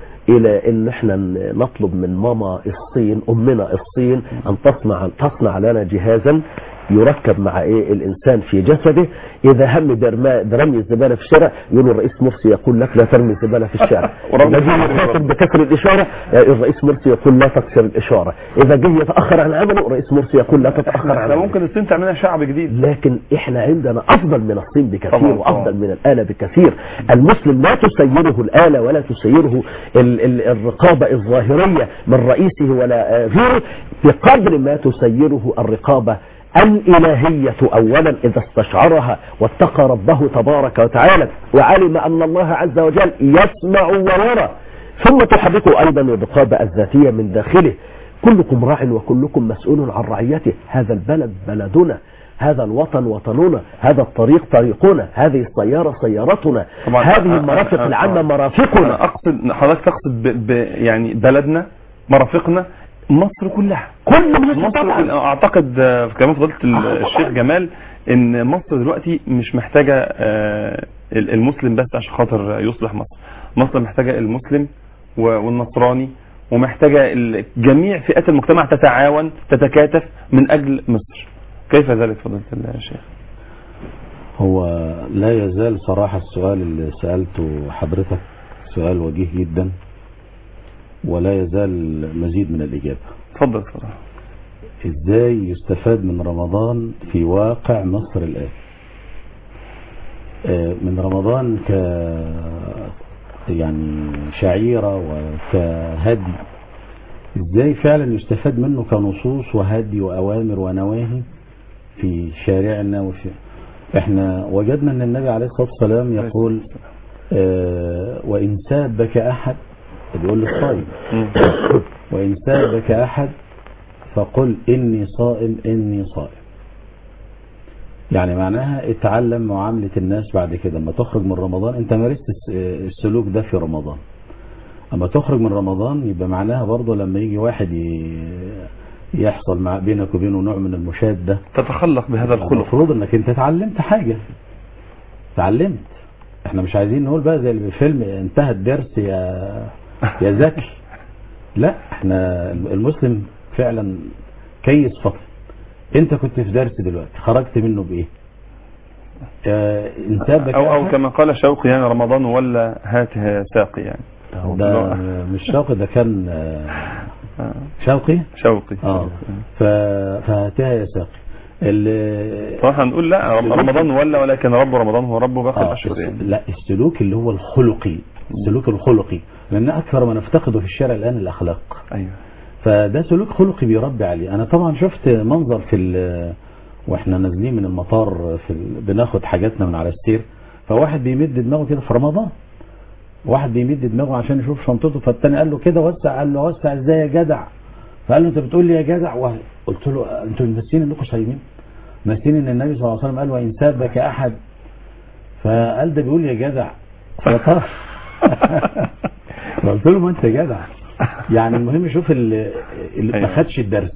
[SPEAKER 2] الى ان احنا نطلب من ماما الصين امنا الصين ان تصنع تصنع لنا جهازا يركب مع ايه الانسان في جسده اذا هم برما- برمي الزباله في الشارع يقول الرئيس مرسي يقول لك لا ترمي الزباله في الشارع
[SPEAKER 1] ورب
[SPEAKER 2] اذا جه
[SPEAKER 1] العالمين.
[SPEAKER 2] يخاطب بكسر الاشاره الرئيس مرسي يقول لا تكسر الاشاره اذا جه يتاخر عن عمله الرئيس مرسي يقول لا تتاخر
[SPEAKER 1] احنا
[SPEAKER 2] عن
[SPEAKER 1] احنا
[SPEAKER 2] عمله
[SPEAKER 1] ممكن الصين تعملها شعب جديد
[SPEAKER 2] لكن احنا عندنا افضل من الصين بكثير
[SPEAKER 1] طبعاً،
[SPEAKER 2] وافضل
[SPEAKER 1] طبعاً.
[SPEAKER 2] من الآلة بكثير المسلم لا تسيره الآلة ولا تسيره ال ال الرقابة الظاهرية من رئيسه ولا آه، غيره بقدر ما تسيره الرقابة الإلهية أولا إذا استشعرها واتقى ربه تبارك وتعالى وعلم أن الله عز وجل يسمع ويرى ثم تحركه أيضا الرقابة الذاتية من داخله كلكم راع وكلكم مسؤول عن رعيته هذا البلد بلدنا هذا الوطن وطننا هذا الطريق طريقنا هذه السيارة سيارتنا
[SPEAKER 1] طبعاً.
[SPEAKER 2] هذه
[SPEAKER 1] أنا-
[SPEAKER 2] المرافق
[SPEAKER 1] أنا-
[SPEAKER 2] العامة
[SPEAKER 1] انا
[SPEAKER 2] مرافقنا
[SPEAKER 1] اقصد حضرتك تقصد ب... ب... يعني بلدنا مرافقنا مصر كلها
[SPEAKER 2] كل مصر
[SPEAKER 1] مصر
[SPEAKER 2] طبعا
[SPEAKER 1] كل- اعتقد آه، كمان فضيله ال- الشيخ جمال ان مصر دلوقتي مش محتاجه آه، ال- المسلم بس عشان خاطر يصلح مصر مصر محتاجه المسلم و- والنصراني ومحتاجه ال- جميع فئات المجتمع تتعاون تتكاتف من اجل مصر كيف ذلك فضيله الشيخ
[SPEAKER 3] هو لا يزال صراحة السؤال اللي سألته حضرتك سؤال وجيه جدا ولا يزال مزيد من الإجابة
[SPEAKER 1] اتفضل اتفضل
[SPEAKER 3] ازاي يستفاد من رمضان في واقع مصر الآن آه، من رمضان ك يعني شعيرة وكهدي ازاي فعلا يستفاد منه كنصوص وهدي وأوامر ونواهي في شارعنا وفي احنا وجدنا ان النبي عليه الصلاة والسلام يقول آه، وإن سابك أحد بيقول للصائم
[SPEAKER 1] مم.
[SPEAKER 3] وإن سابك أحد فقل إني صائم إني صائم يعني معناها اتعلم معاملة الناس بعد كده اما تخرج من رمضان انت مارست الس- السلوك ده في رمضان اما تخرج من رمضان يبقى معناها برضه لما يجي واحد ي- يحصل مع بينك وبينه نوع من المشادة
[SPEAKER 1] تتخلق بهذا الخلق
[SPEAKER 3] المفروض انك انت اتعلمت حاجة اتعلمت احنا مش عايزين نقول بقى زي اللي في الفيلم انتهى الدرس يا يا زكي لا احنا المسلم فعلا كيس فطن انت كنت في درس دلوقتي خرجت منه بايه اه انتابك
[SPEAKER 1] او او كما قال شوقي يعني رمضان ولا هاته ساقي يعني
[SPEAKER 3] ده مش شوقي ده كان اه شوقي
[SPEAKER 1] شوقي
[SPEAKER 3] اه ف- فهاتها يا ساقي ال-
[SPEAKER 1] طبعا هنقول لا رمضان ولا ولكن رب رمضان هو رب باقي
[SPEAKER 3] آه،
[SPEAKER 1] الاشهر يعني
[SPEAKER 3] لا السلوك اللي هو الخلقي السلوك الخلقي لان اكثر ما نفتقده في الشارع الان الاخلاق
[SPEAKER 1] ايوه
[SPEAKER 3] فده سلوك خلقي بيربي عليه انا طبعا شفت منظر في ال- واحنا نازلين من المطار في ال... بناخد حاجاتنا من على السير فواحد بيمد دماغه كده في رمضان واحد بيمد دماغه عشان يشوف شنطته فالتاني قال له كده وسع قال له وسع ازاي يا جدع فقال له انت بتقول لي يا جدع وه- قلت له انتوا ناسيين انكم صايمين ناسيين ان النبي صلى الله عليه وسلم قال وان سابك احد فقال ده بيقول يا جدع فطر قلت له ما انت جدع يعني المهم شوف اللي, اللي ما
[SPEAKER 1] أيوة.
[SPEAKER 3] خدش الدرس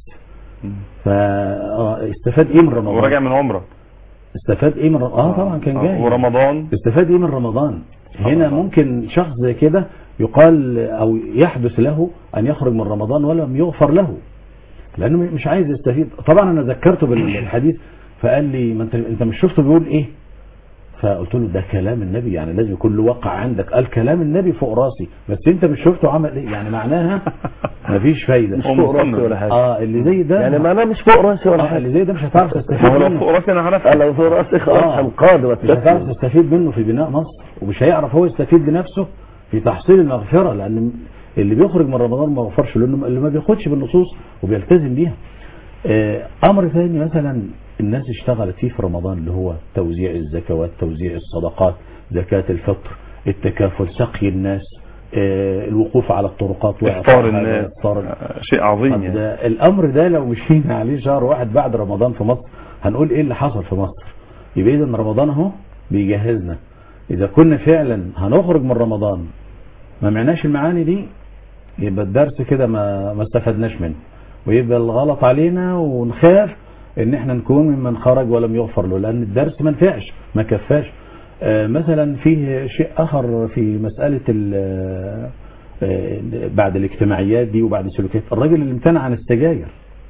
[SPEAKER 3] فاستفاد ايه من رمضان
[SPEAKER 1] وراجع من عمره
[SPEAKER 3] استفاد ايه من رمضان اه طبعا كان جاي
[SPEAKER 1] ورمضان
[SPEAKER 3] استفاد ايه من رمضان هنا
[SPEAKER 1] رمضان.
[SPEAKER 3] ممكن شخص زي كده يقال او يحدث له ان يخرج من رمضان ولم يغفر له لانه مش عايز يستفيد طبعا انا ذكرته بالحديث فقال لي ما انت انت مش شفته بيقول ايه فقلت له ده كلام النبي يعني لازم يكون له وقع عندك قال كلام النبي فوق راسي بس انت مش شفته عمل ايه يعني معناها مفيش فايده
[SPEAKER 2] مش
[SPEAKER 1] أم
[SPEAKER 2] فوق راسي
[SPEAKER 1] محمد.
[SPEAKER 2] ولا حاجة
[SPEAKER 3] اه اللي زي ده
[SPEAKER 2] يعني معناه مش فوق راسي ولا
[SPEAKER 3] آه
[SPEAKER 2] حاجة
[SPEAKER 3] اللي زي ده مش هتعرف تستفيد
[SPEAKER 1] ما هو لو
[SPEAKER 3] منه
[SPEAKER 1] فوق راسي انا عرفت
[SPEAKER 2] أنا لو فوق راسي خلاص
[SPEAKER 3] آه.
[SPEAKER 2] هنقاد
[SPEAKER 3] مش هتعرف
[SPEAKER 2] واتسكت
[SPEAKER 3] تستفيد منه في بناء مصر ومش هيعرف هو يستفيد بنفسه في تحصيل المغفرة لأن اللي بيخرج من رمضان ما غفرش لأنه اللي ما بياخدش بالنصوص وبيلتزم بيها آه، أمر ثاني مثلا الناس اشتغلت فيه في رمضان اللي هو توزيع الزكوات توزيع الصدقات زكاة الفطر التكافل سقي الناس آه، الوقوف على الطرقات وإعطاء
[SPEAKER 1] افطار
[SPEAKER 3] هذا
[SPEAKER 1] الناس
[SPEAKER 3] الإفطار.
[SPEAKER 1] آه، شيء عظيم
[SPEAKER 3] طب
[SPEAKER 1] يعني
[SPEAKER 3] ده الامر ده لو مشينا عليه شهر واحد بعد رمضان في مصر هنقول ايه اللي حصل في مصر يبقى اذا رمضان اهو بيجهزنا اذا كنا فعلا هنخرج من رمضان ما معناش المعاني دي يبقى الدرس كده ما ما استفدناش منه ويبقى الغلط علينا ونخاف ان احنا نكون ممن خرج ولم يغفر له لان الدرس ما نفعش ما كفاش آه، مثلا فيه شيء اخر في مساله ال- آه، بعد الاجتماعيات دي وبعد السلوكيات الراجل اللي امتنع عن السجاير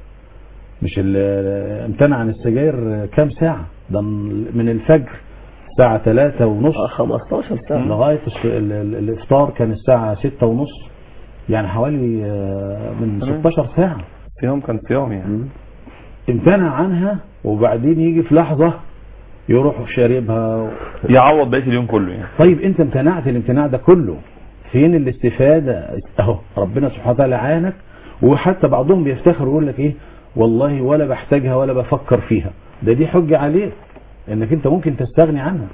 [SPEAKER 3] مش اللي امتنع عن السجاير كام ساعة ده من الفجر الساعة ثلاثة ونص
[SPEAKER 2] آه، 15 ساعة
[SPEAKER 3] لغاية الس- ال- ال- الإفطار كان الساعة ستة ونص يعني حوالي آه، من
[SPEAKER 1] تمام.
[SPEAKER 3] 16 ساعة
[SPEAKER 1] صيام كان صيام يعني
[SPEAKER 3] امتنع عنها وبعدين يجي في لحظة يروح شاربها
[SPEAKER 1] يعوض بقيه اليوم كله يعني
[SPEAKER 3] طيب انت امتنعت الامتناع ده كله فين الاستفادة اهو ربنا سبحانه وتعالى عانك وحتى بعضهم بيفتخر ويقول لك ايه والله ولا بحتاجها ولا بفكر فيها ده دي حجة عليك انك انت ممكن تستغني عنها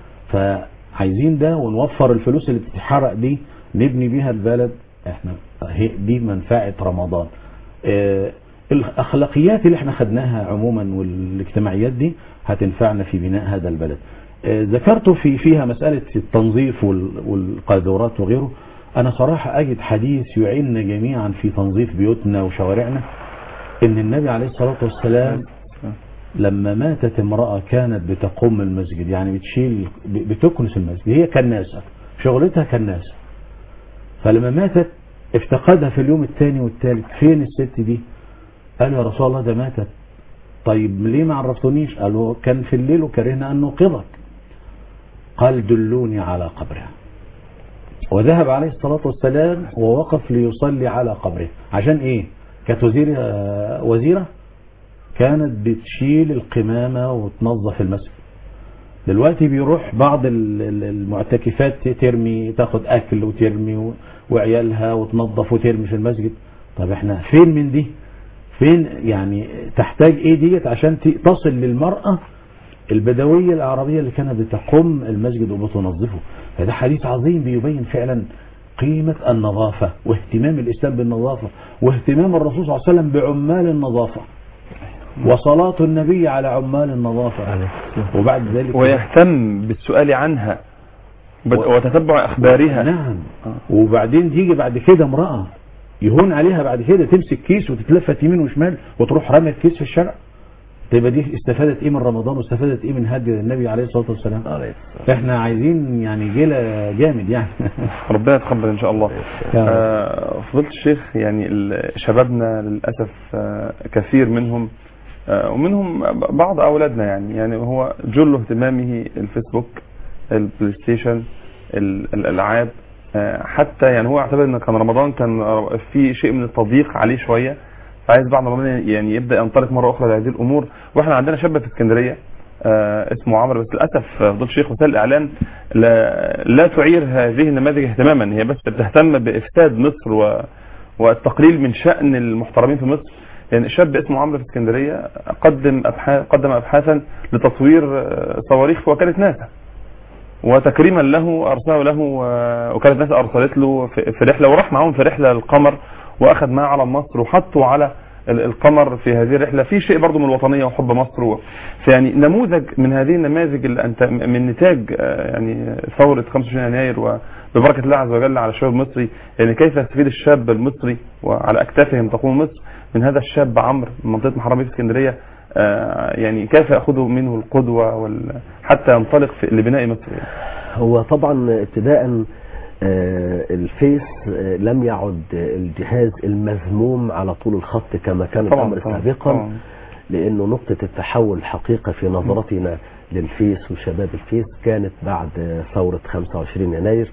[SPEAKER 3] فعايزين ده ونوفر الفلوس اللي بتتحرق دي نبني بيها البلد احنا هي دي منفعة رمضان اه الاخلاقيات اللي احنا خدناها عموما والاجتماعيات دي هتنفعنا في بناء هذا البلد اه ذكرت في فيها مسألة التنظيف وال- والقاذورات وغيره انا صراحة اجد حديث يعيننا جميعا في تنظيف بيوتنا وشوارعنا ان النبي عليه الصلاة والسلام لما ماتت امرأة كانت بتقوم المسجد يعني بتشيل ب- بتكنس المسجد هي كناسة شغلتها كناسة فلما ماتت افتقدها في اليوم الثاني والثالث فين الست دي قالوا يا رسول الله ده ماتت طيب ليه ما عرفتونيش قالوا كان في الليل وكرهنا ان نوقظك قال دلوني على قبرها وذهب عليه الصلاة والسلام ووقف ليصلي على قبره عشان ايه كانت وزيرة وزيرة كانت بتشيل القمامة وتنظف المسجد دلوقتي بيروح بعض ال- ال- المعتكفات ترمي تاخد اكل وترمي و- وعيالها وتنظف وترمي في المسجد طب احنا فين من دي فين يعني تحتاج ايه ديت عشان ت- تصل للمرأة البدوية العربية اللي كانت بتقوم المسجد وبتنظفه فده حديث عظيم بيبين فعلا قيمة النظافة واهتمام الإسلام بالنظافة واهتمام الرسول صلى الله عليه وسلم بعمال النظافة وصلاة النبي على عمال النظافة وبعد ذلك
[SPEAKER 1] ويهتم بالسؤال عنها وبت- وتتبع اخبارها
[SPEAKER 3] نعم وبعدين تيجي بعد كده امرأة يهون عليها بعد كده تمسك كيس وتتلفت يمين وشمال وتروح رامي الكيس في الشارع تبقى دي استفادت ايه من رمضان واستفادت ايه من هدي النبي عليه الصلاه والسلام
[SPEAKER 2] عليه الصلاة
[SPEAKER 3] احنا عايزين يعني جيل جامد يعني
[SPEAKER 1] ربنا يتقبل ان شاء الله
[SPEAKER 3] يا رب.
[SPEAKER 1] آه، فضيله الشيخ يعني ال- شبابنا للاسف آه، كثير منهم آه، ومنهم بعض اولادنا يعني يعني هو جل اهتمامه الفيسبوك البلاي ستيشن ال- الالعاب آه، حتى يعني هو اعتبر ان كان رمضان كان في شيء من التضييق عليه شويه فعايز بعد رمضان يعني يبدا ينطلق مره اخرى لهذه الامور واحنا عندنا شاب في اسكندريه آه، اسمه عمرو بس للاسف آه، فضيله الشيخ وسائل الاعلام لا, لا تعير هذه النماذج اهتماما هي بس بتهتم بافساد مصر و والتقليل من شان المحترمين في مصر يعني شاب اسمه عمرو في اسكندريه قدم ابحاث قدم ابحاثا لتطوير آه، صواريخ في وكاله ناسا وتكريما له ارسله له آه، وكاله ناسا ارسلت له في في رحله وراح معاهم في رحله للقمر واخذ معاه علم مصر وحطه على ال- القمر في هذه الرحله في شيء برضه من الوطنيه وحب مصر و- فيعني نموذج من هذه النماذج اللي انت من نتاج آه، يعني ثوره 25 يناير وببركه الله عز وجل على الشباب المصري يعني كيف يستفيد الشاب المصري وعلى اكتافهم تقوم مصر من هذا الشاب عمرو من منطقه محرميه في اسكندريه آه، يعني كيف ياخذ منه القدوه وال... حتى ينطلق في لبناء مصر يعني.
[SPEAKER 2] هو طبعا ابتداء آه، الفيس آه، لم يعد الجهاز المذموم على طول الخط كما كان
[SPEAKER 1] طبعا
[SPEAKER 2] الامر
[SPEAKER 1] طبعا
[SPEAKER 2] سابقا
[SPEAKER 1] طبعا.
[SPEAKER 2] لانه نقطة التحول الحقيقة في نظرتنا للفيس وشباب الفيس كانت بعد ثورة 25 يناير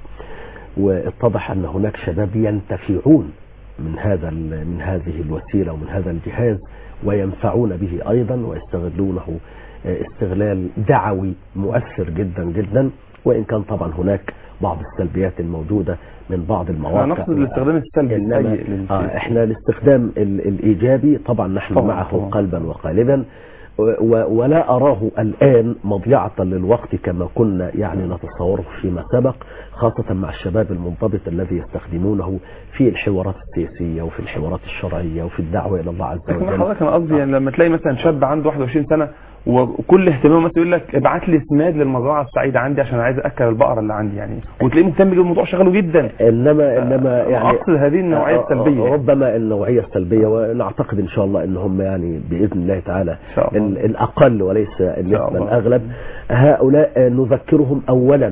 [SPEAKER 2] واتضح ان هناك شباب ينتفعون من هذا ال- من هذه الوسيلة ومن هذا الجهاز وينفعون به ايضا ويستغلونه آه، استغلال دعوي مؤثر جدا جدا وان كان طبعا هناك بعض السلبيات الموجودة من بعض المواقع
[SPEAKER 1] نقصد الاستخدام السلبي
[SPEAKER 2] إنما
[SPEAKER 1] السيء للفيس.
[SPEAKER 2] آه احنا الاستخدام ال- الايجابي طبعا نحن
[SPEAKER 1] طبعاً،
[SPEAKER 2] معه
[SPEAKER 1] طبعاً.
[SPEAKER 2] قلبا وقالبا و- و- ولا اراه الان مضيعه للوقت كما كنا يعني نتصوره فيما سبق خاصه مع الشباب المنضبط الذي يستخدمونه في الحوارات السياسيه وفي الحوارات الشرعيه وفي الدعوه الى الله عز
[SPEAKER 1] لكن
[SPEAKER 2] وجل
[SPEAKER 1] حضرتك انا قصدي يعني لما تلاقي مثلا شاب عنده 21 سنه وكل اهتمامه مثلا يقول لك ابعت لي سماد للمزرعه السعيده عندي عشان عايز اكل البقره اللي عندي يعني وتلاقيه مهتم بالموضوع شغله جدا
[SPEAKER 2] انما انما يعني
[SPEAKER 1] اقصد هذه النوعيه السلبيه يعني.
[SPEAKER 2] ربما النوعيه السلبيه ونعتقد ان شاء الله ان هم يعني باذن الله تعالى
[SPEAKER 1] إن شاء الله.
[SPEAKER 2] ال- الاقل وليس النسبه
[SPEAKER 1] الله.
[SPEAKER 2] الاغلب هؤلاء نذكرهم اولا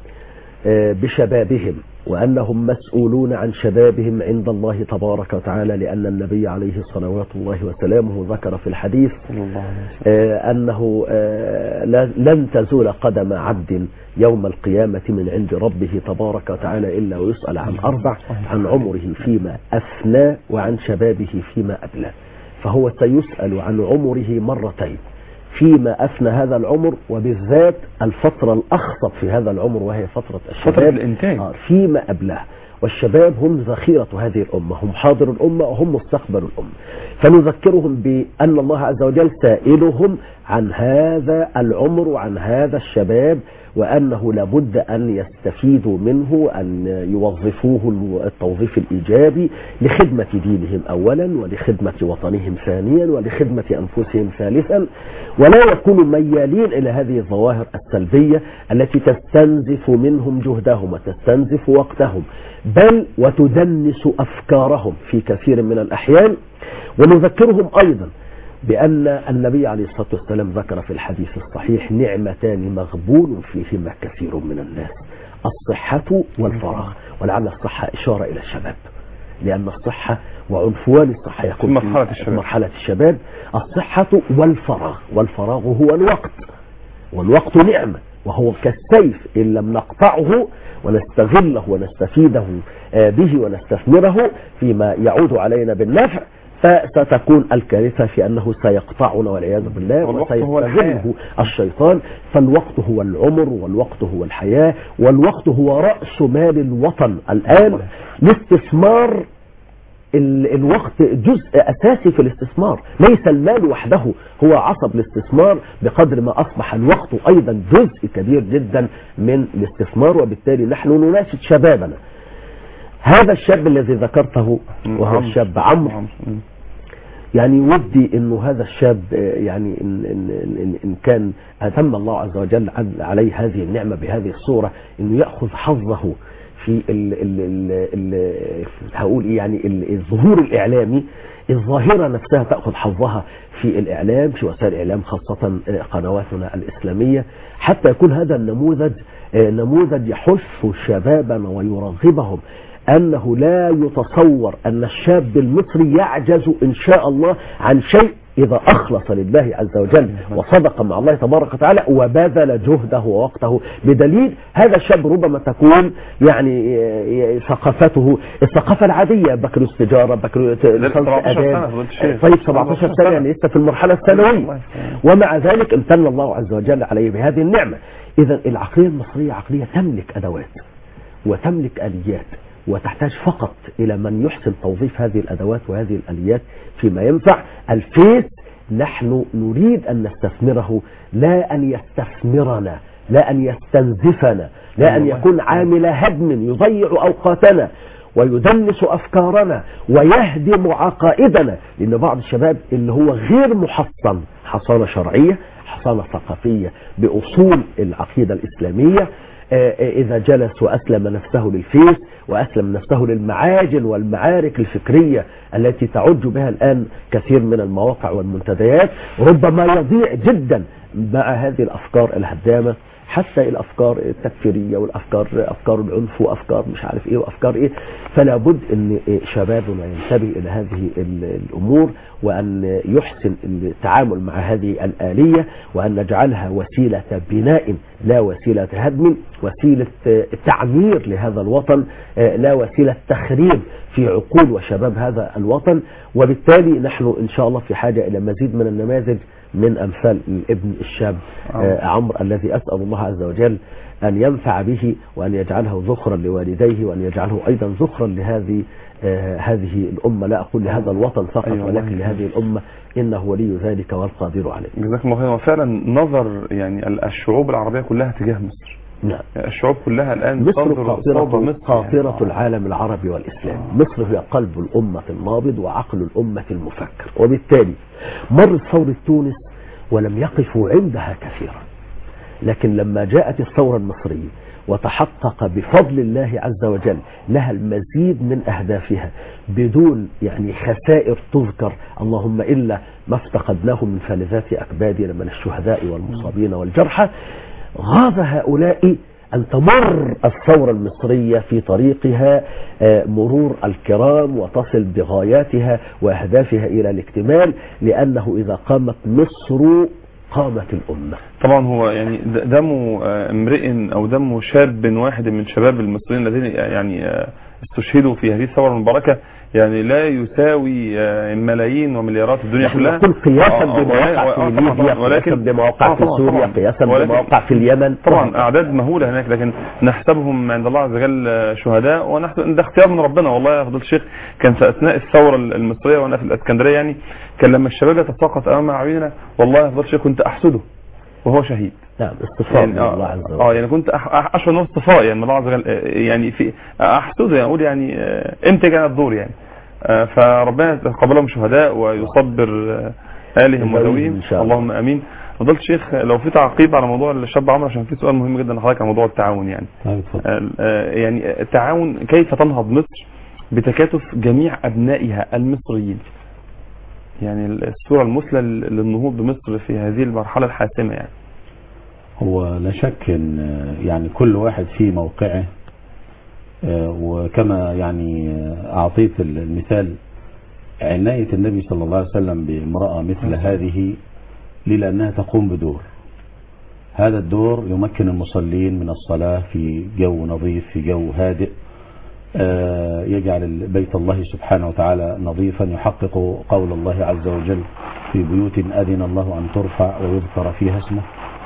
[SPEAKER 2] آه، بشبابهم وانهم مسؤولون عن شبابهم عند الله تبارك وتعالى لان النبي عليه صلوات الله وسلامه ذكر في الحديث
[SPEAKER 1] صلى الله عليه وسلم.
[SPEAKER 2] آه، أنه آه، لا- لن تزول قدم عبد يوم القيامة من عند ربه تبارك وتعالى إلا ويسأل عن أربع عن عمره فيما أفنى وعن شبابه فيما أبلى فهو سيسأل عن عمره مرتين فيما أفنى هذا العمر وبالذات الفترة الأخصب في هذا العمر وهي فترة الشباب
[SPEAKER 1] فترة الإنتاج.
[SPEAKER 2] آه، فيما أبلاه والشباب هم ذخيرة هذه الأمة هم حاضر الأمة وهم مستقبل الأمة فنذكرهم بأن الله عز وجل سائلهم عن هذا العمر وعن هذا الشباب وأنه لابد أن يستفيدوا منه أن يوظفوه التوظيف الإيجابي لخدمة دينهم أولا ولخدمة وطنهم ثانيا ولخدمة أنفسهم ثالثا ولا يكونوا ميالين إلى هذه الظواهر السلبية التي تستنزف منهم جهدهم وتستنزف وقتهم بل وتدنس أفكارهم في كثير من الأحيان ونذكرهم أيضا بأن النبي عليه الصلاة والسلام ذكر في الحديث الصحيح نعمتان مغبون فيهما كثير من الناس الصحة والفراغ ولعل الصحة إشارة إلى الشباب لأن الصحة وعنفوان الصحة يكون
[SPEAKER 1] في مرحلة الشباب.
[SPEAKER 2] مرحلة الشباب الصحة والفراغ والفراغ هو الوقت والوقت نعمة وهو كالسيف إن لم نقطعه ونستغله ونستفيده آه، به ونستثمره فيما يعود علينا بالنفع فستكون الكارثة في أنه سيقطعنا والعياذ بالله
[SPEAKER 1] والوقت هو الحياة.
[SPEAKER 2] وسيستغله الشيطان فالوقت هو العمر والوقت هو الحياة والوقت هو رأس مال الوطن الآن الاستثمار ال- الوقت جزء أساسي في الاستثمار ليس المال وحده هو عصب الاستثمار بقدر ما أصبح الوقت أيضا جزء كبير جدا من الاستثمار وبالتالي نحن نناشد شبابنا هذا الشاب الذي ذكرته وهو
[SPEAKER 1] عمرو.
[SPEAKER 2] الشاب عمرو
[SPEAKER 1] عمرو. مم.
[SPEAKER 2] يعني ودي انه هذا الشاب آه، يعني ان, إن, إن, إن كان اتم الله عز وجل عن- عليه هذه النعمة بهذه الصورة انه يأخذ حظه في ال ال ال ال هقول ايه يعني ال- الظهور الاعلامي الظاهره نفسها تاخذ حظها في الاعلام في وسائل الاعلام خاصه آه، قنواتنا الاسلاميه حتى يكون هذا النموذج آه، نموذج يحث شبابنا ويرغبهم أنه لا يتصور أن الشاب المصري يعجز إن شاء الله عن شيء إذا أخلص لله عز وجل وصدق مع الله تبارك وتعالى وبذل جهده ووقته بدليل هذا الشاب ربما تكون يعني آه، ثقافته الثقافة العادية بكالوريوس تجارة بكالوريوس ليسانس
[SPEAKER 1] 17 سنة
[SPEAKER 2] آداب.
[SPEAKER 1] فضيلة الشيخ.
[SPEAKER 2] طيب 17 سنة يعني لسه في المرحلة الثانوية
[SPEAKER 1] الله يسلمك.
[SPEAKER 2] ومع ذلك امتن الله عز وجل عليه بهذه النعمة إذا العقلية المصرية عقلية تملك أدوات وتملك آليات وتحتاج فقط إلى من يحسن توظيف هذه الأدوات وهذه الآليات فيما ينفع الفيس نحن نريد أن نستثمره لا أن يستثمرنا لا أن يستنزفنا لا أن يكون عامل هدم يضيع أوقاتنا ويدنس أفكارنا ويهدم عقائدنا لأن بعض الشباب اللي هو غير محصن حصانة شرعية حصانة ثقافية بأصول العقيدة الإسلامية آه، آه، إذا جلس وأسلم نفسه للفيس وأسلم نفسه للمعاجن والمعارك الفكرية التي تعج بها الآن كثير من المواقع والمنتديات ربما يضيع جدا مع هذه الأفكار الهدامة حتى الافكار التكفيريه والافكار افكار العنف وافكار مش عارف ايه وافكار ايه فلا بد ان شبابنا ينتبه الى هذه ال- الامور وان يحسن التعامل مع هذه الاليه وان نجعلها وسيله بناء لا وسيله هدم وسيله تعمير لهذا الوطن لا وسيله تخريب في عقول وشباب هذا الوطن وبالتالي نحن ان شاء الله في حاجه الى مزيد من النماذج من امثال الابن الشاب آه، عمرو الذي اسال الله عز وجل ان ينفع به وان يجعله ذخرا لوالديه وان يجعله ايضا ذخرا لهذه آه، هذه الامه لا اقول لهذا الوطن فقط
[SPEAKER 1] أيوة
[SPEAKER 2] ولكن
[SPEAKER 1] والله.
[SPEAKER 2] لهذه الامه انه ولي ذلك والقادر عليه.
[SPEAKER 1] جزاك الله خير وفعلا نظر يعني ال- الشعوب العربية كلها تجاه مصر
[SPEAKER 2] نعم.
[SPEAKER 1] الشعوب كلها الآن
[SPEAKER 2] مصر
[SPEAKER 1] تنظر صوب
[SPEAKER 2] قاطرة,
[SPEAKER 1] مصر
[SPEAKER 2] قاطرة
[SPEAKER 1] يعني.
[SPEAKER 2] العالم العربي والإسلامي مصر هي قلب الأمة النابض وعقل الأمة المفكر وبالتالي مرت ثورة تونس ولم يقفوا عندها كثيرا لكن لما جاءت الثورة المصرية وتحقق بفضل الله عز وجل لها المزيد من أهدافها بدون يعني خسائر تذكر اللهم إلا ما افتقدناه من فلذات أكبادنا من الشهداء والمصابين والجرحى غاب هؤلاء أن تمر الثورة المصرية في طريقها آه، مرور الكرام وتصل بغاياتها وأهدافها إلى الاكتمال لأنه إذا قامت مصر قامت الأمة
[SPEAKER 1] طبعا هو يعني د- دم آه، امرئ او دم شاب واحد من شباب المصريين الذين يعني آه، استشهدوا في هذه الثوره المباركه يعني لا يساوي آه، ملايين ومليارات الدنيا
[SPEAKER 2] نحن
[SPEAKER 1] كلها
[SPEAKER 2] نقول قياسا
[SPEAKER 1] آه، آه،
[SPEAKER 2] بما وقع
[SPEAKER 1] آه،
[SPEAKER 2] في
[SPEAKER 1] آه،
[SPEAKER 2] ليبيا
[SPEAKER 1] طبعاً،
[SPEAKER 2] قياسا
[SPEAKER 1] ولكن
[SPEAKER 2] بما وقع
[SPEAKER 1] آه،
[SPEAKER 2] في
[SPEAKER 1] طبعاً،
[SPEAKER 2] سوريا
[SPEAKER 1] طبعاً.
[SPEAKER 2] قياسا
[SPEAKER 1] ولكن-
[SPEAKER 2] بما وقع في اليمن
[SPEAKER 1] طبعا اعداد مهوله هناك لكن نحسبهم عند الله عز وجل آه، شهداء ونحن ده اختيار من ربنا والله يا فضيله الشيخ كان في اثناء الثوره المصريه وانا في الاسكندريه يعني كان لما الشباب يتساقط امام اعيننا والله يا فضيله الشيخ كنت احسده وهو شهيد
[SPEAKER 2] نعم اصطفاء من
[SPEAKER 1] يعني
[SPEAKER 2] الله عز وجل
[SPEAKER 1] اه يعني كنت أح- أح- اشعر انه اصطفاء يعني من الله عز وجل آه، يعني في احسده يعني اقول يعني آه، امتى كان الدور يعني آه، فربنا يتقبلهم شهداء ويصبر آه، آلهم
[SPEAKER 2] الذويهم
[SPEAKER 1] وذويهم
[SPEAKER 2] إن شاء الله.
[SPEAKER 1] اللهم امين فضلت شيخ لو في تعقيب على موضوع الشاب عمرو عشان في سؤال مهم جدا لحضرتك عن موضوع التعاون يعني
[SPEAKER 3] طيب اتفضل
[SPEAKER 1] آه، آه، يعني التعاون كيف تنهض مصر بتكاتف جميع ابنائها المصريين يعني الصوره المثلى للنهوض بمصر في هذه المرحله الحاسمه يعني
[SPEAKER 3] هو لا شك ان يعني كل واحد في موقعه آه، وكما يعني آه، اعطيت المثال عناية النبي صلى الله عليه وسلم بامرأة مثل هذه ليه؟ لأنها تقوم بدور هذا الدور يمكن المصلين من الصلاة في جو نظيف في جو هادئ آه، يجعل بيت الله سبحانه وتعالى نظيفا يحقق قول الله عز وجل في بيوت أذن الله أن ترفع ويذكر فيها اسمه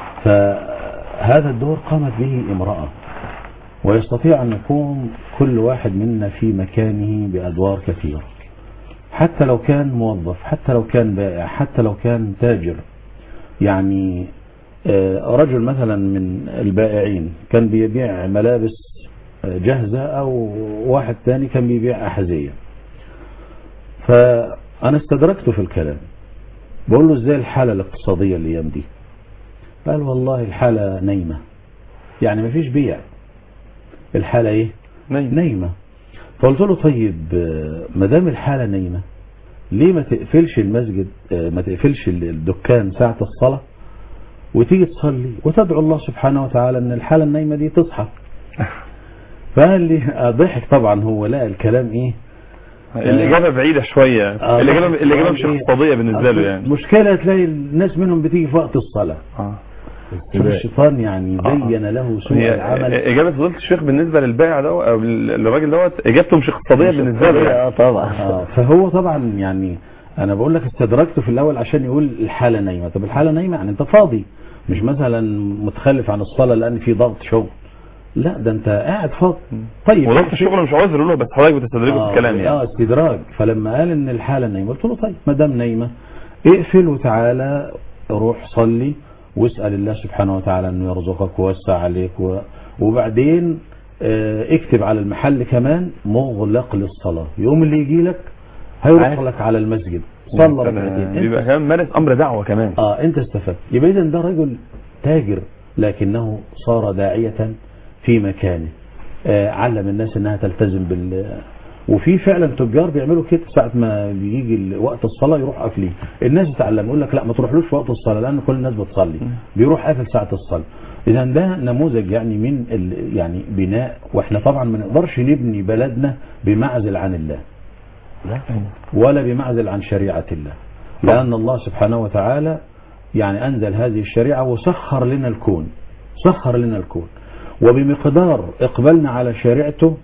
[SPEAKER 3] فهذا الدور قامت به امرأة ويستطيع أن يقوم كل واحد منا في مكانه بأدوار كثيرة حتى لو كان موظف حتى لو كان بائع حتى لو كان تاجر يعني آه، رجل مثلا من البائعين كان بيبيع ملابس آه، جاهزة أو واحد ثاني كان بيبيع أحذية فأنا استدركته في الكلام بقول له ازاي الحالة الاقتصادية الأيام دي قال والله الحالة نايمة يعني مفيش بيع الحالة ايه
[SPEAKER 1] نايم
[SPEAKER 3] نايمة فقلت له طيب آه، ما دام الحالة نايمة ليه ما تقفلش المسجد آه، ما تقفلش الدكان ساعة الصلاة وتيجي تصلي وتدعو الله سبحانه وتعالى ان الحالة النايمة دي تصحى فقال لي آه، ضحك طبعا هو لقى الكلام ايه
[SPEAKER 1] الاجابه بعيده شويه
[SPEAKER 3] آه،
[SPEAKER 1] الاجابه
[SPEAKER 3] ضحك.
[SPEAKER 1] الاجابه مش
[SPEAKER 3] إيه؟
[SPEAKER 1] اقتصاديه بالنسبه له يعني
[SPEAKER 3] مشكلة تلاقي الناس منهم بتيجي في وقت الصلاة
[SPEAKER 1] آه.
[SPEAKER 3] شوف الشيطان يعني
[SPEAKER 1] آه.
[SPEAKER 3] زين له سوء
[SPEAKER 1] هي
[SPEAKER 3] العمل
[SPEAKER 1] اجابه فضيله الشيخ بالنسبه للبائع ده او للراجل دوت اجابته مش اقتصاديه بالنسبه له يعني.
[SPEAKER 2] اه طبعا
[SPEAKER 3] آه، فهو طبعا يعني انا بقول لك استدركته في الاول عشان يقول الحاله نايمه طب الحاله نايمه يعني انت فاضي مش مثلا متخلف عن الصلاه لان في ضغط شغل لا ده انت قاعد فاضي طيب
[SPEAKER 1] وضغط الشغل مش عذر له بس حضرتك بتستدرجه في
[SPEAKER 3] آه،
[SPEAKER 1] الكلام
[SPEAKER 3] اه
[SPEAKER 1] يعني
[SPEAKER 3] استدراج فلما قال ان الحاله نايمه قلت له طيب ما دام نايمه اقفل وتعالى روح صلي واسال الله سبحانه وتعالى انه يرزقك ويوسع عليك و... وبعدين آه، اكتب على المحل كمان مغلق للصلاه يوم اللي يجي لك هيروح
[SPEAKER 1] عارف.
[SPEAKER 3] لك على المسجد صلى ركعتين
[SPEAKER 1] بيبقى
[SPEAKER 3] انت
[SPEAKER 1] كمان مارس امر دعوه كمان
[SPEAKER 3] اه انت استفدت يبقى اذا ده رجل تاجر لكنه صار داعيه في مكانه آه علم الناس انها تلتزم بال وفي فعلا تجار بيعملوا كده ساعة ما بيجي ال- وقت الصلاة يروح قافلين الناس تتعلم يقول لك لا ما تروحلوش في وقت الصلاة لأن كل الناس بتصلي بيروح قافل ساعة الصلاة إذا ده نموذج يعني من ال... يعني بناء واحنا طبعا ما نقدرش نبني بلدنا بمعزل عن الله
[SPEAKER 2] لا
[SPEAKER 3] ولا بمعزل عن شريعة الله لأن الله سبحانه وتعالى يعني أنزل هذه الشريعة وسخر لنا الكون سخر لنا الكون وبمقدار إقبالنا على شريعته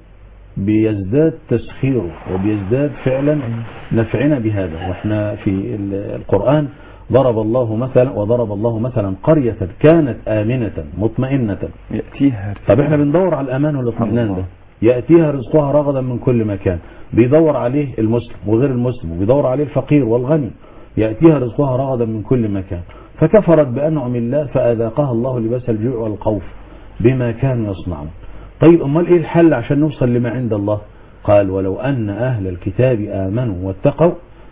[SPEAKER 3] بيزداد تسخيره وبيزداد فعلا نفعنا بهذا واحنا في ال- القرآن ضرب الله مثلا وضرب الله مثلا قرية كانت آمنة مطمئنة
[SPEAKER 1] ياتيها
[SPEAKER 3] طب احنا بندور على الامان والاطمئنان ده ياتيها رزقها رغدا من كل مكان بيدور عليه المسلم وغير المسلم وبيدور عليه الفقير والغني ياتيها رزقها رغدا من كل مكان فكفرت بانعم الله فاذاقها الله لباس الجوع والخوف بما كانوا يصنعون طيب امال ايه الحل عشان نوصل لما عند الله قال ولو ان اهل الكتاب امنوا واتقوا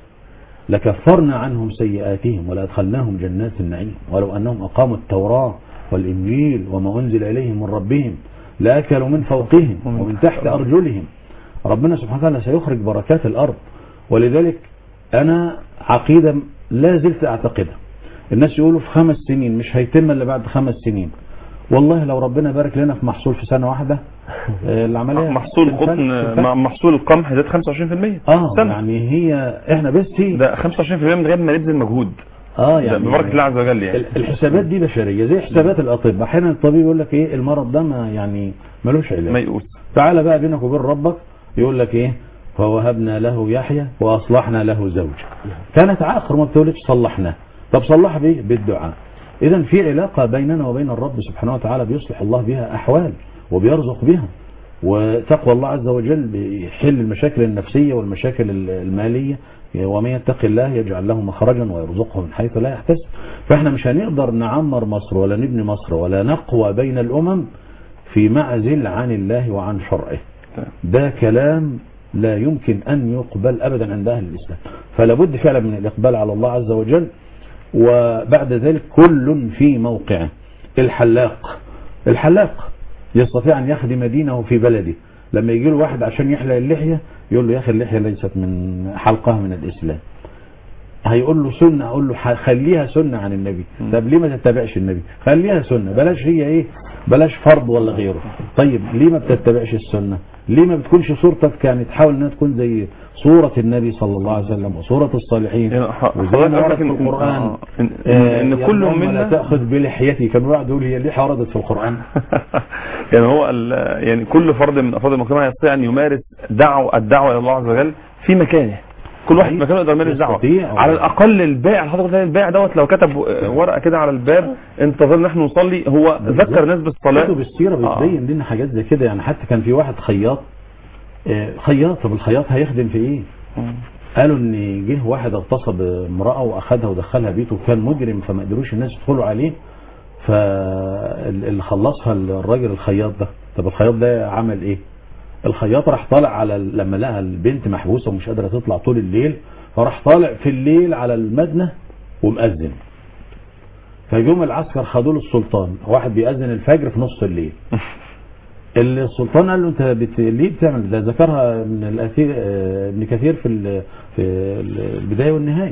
[SPEAKER 3] لكفرنا عنهم سيئاتهم ولأدخلناهم جنات النعيم ولو أنهم أقاموا التوراة والإنجيل وما أنزل إليهم من ربهم لأكلوا من فوقهم ومن تحت أرجلهم ربنا سبحانه وتعالى سيخرج بركات الأرض ولذلك أنا عقيدة لا زلت أعتقدها الناس يقولوا في خمس سنين مش هيتم إلا بعد خمس سنين والله لو ربنا بارك لنا في محصول في سنة واحدة آه، العملية
[SPEAKER 1] محصول
[SPEAKER 3] تنفك-
[SPEAKER 1] القطن
[SPEAKER 3] تنفك.
[SPEAKER 1] مع محصول القمح زاد 25%
[SPEAKER 3] اه
[SPEAKER 1] سنة.
[SPEAKER 3] يعني هي احنا بس هي
[SPEAKER 1] ده 25% من غير ما نبذل مجهود
[SPEAKER 3] اه
[SPEAKER 1] ده
[SPEAKER 3] يعني
[SPEAKER 1] ببركه الله عز وجل يعني
[SPEAKER 3] ال- الحسابات دي بشريه زي حسابات الاطباء احيانا الطبيب يقول لك ايه المرض ده ما يعني ملوش علاج
[SPEAKER 1] ميؤوس
[SPEAKER 3] تعالى بقى بينك وبين ربك يقول لك ايه فوهبنا له يحيى واصلحنا له زوج كانت عاخر ما بتولدش صلحناه طب صلح بايه بالدعاء اذا في علاقه بيننا وبين الرب سبحانه وتعالى بيصلح الله بها احوال وبيرزق بها وتقوى الله عز وجل بيحل المشاكل النفسيه والمشاكل ال- الماليه ومن يتق الله يجعل له مخرجا ويرزقه من حيث لا يحتسب فاحنا مش هنقدر نعمر مصر ولا نبني مصر ولا نقوى بين الامم في معزل عن الله وعن شرعه ده كلام لا يمكن أن يقبل أبدا عند أهل الإسلام فلا بد فعلا من الإقبال على الله عز وجل وبعد ذلك كل في موقعه الحلاق الحلاق يستطيع أن يخدم دينه في بلده لما يجي له واحد عشان يحلق اللحية يقول له يا أخي اللحية ليست من حلقها من الإسلام هيقول له سنة اقول له ح- خليها سنة عن النبي طب ليه ما تتبعش النبي خليها سنة بلاش هي ايه بلاش فرض ولا غيره طيب ليه ما بتتبعش السنة ليه ما بتكونش صورتك يعني تحاول انها تكون زي صورة النبي صلى الله عليه وسلم وصورة الصالحين
[SPEAKER 1] يعني ح-
[SPEAKER 3] وزي
[SPEAKER 1] حضرتك
[SPEAKER 3] ما ورد
[SPEAKER 1] قصدك
[SPEAKER 3] في
[SPEAKER 1] إن-
[SPEAKER 3] القرآن
[SPEAKER 1] آه، إن- إن-
[SPEAKER 3] آه،
[SPEAKER 1] إن
[SPEAKER 3] يا
[SPEAKER 1] كل
[SPEAKER 3] اللهم لا
[SPEAKER 1] منا-
[SPEAKER 3] تأخذ بلحيتي كان واحد يقول هي اللحية وردت في القرآن
[SPEAKER 1] يعني هو ال- يعني كل فرد من افراد المجتمع يستطيع ان يمارس دعوه الدعوه الى الله عز وجل في مكانه كل واحد في
[SPEAKER 3] أيوة.
[SPEAKER 1] مكانه يقدر يمارس دعوه
[SPEAKER 3] يستطيع.
[SPEAKER 1] على الاقل البائع حضرتك زي البائع دوت لو كتب ورقه كده على الباب انتظر نحن نصلي هو ذكر ناس بالصلاه
[SPEAKER 3] كتب السيرة
[SPEAKER 1] آه.
[SPEAKER 3] بتبين لنا حاجات زي كده يعني حتى كان في واحد خياط آه، خياط طب الخياط هيخدم في ايه قالوا ان جه واحد اغتصب امرأة واخدها ودخلها بيته وكان مجرم فما قدروش الناس يدخلوا عليه فاللي خلصها الراجل الخياط ده طب الخياط ده عمل ايه الخياط راح طالع على ال- لما لقى البنت محبوسة ومش قادرة تطلع طول الليل فراح طالع في الليل على المدنة ومأذن فجم العسكر خدوا له السلطان واحد بيأذن الفجر في نص الليل السلطان قال له انت بت... ليه بتعمل ده ذكرها من الاثير آه، ابن كثير في ال... في البدايه والنهايه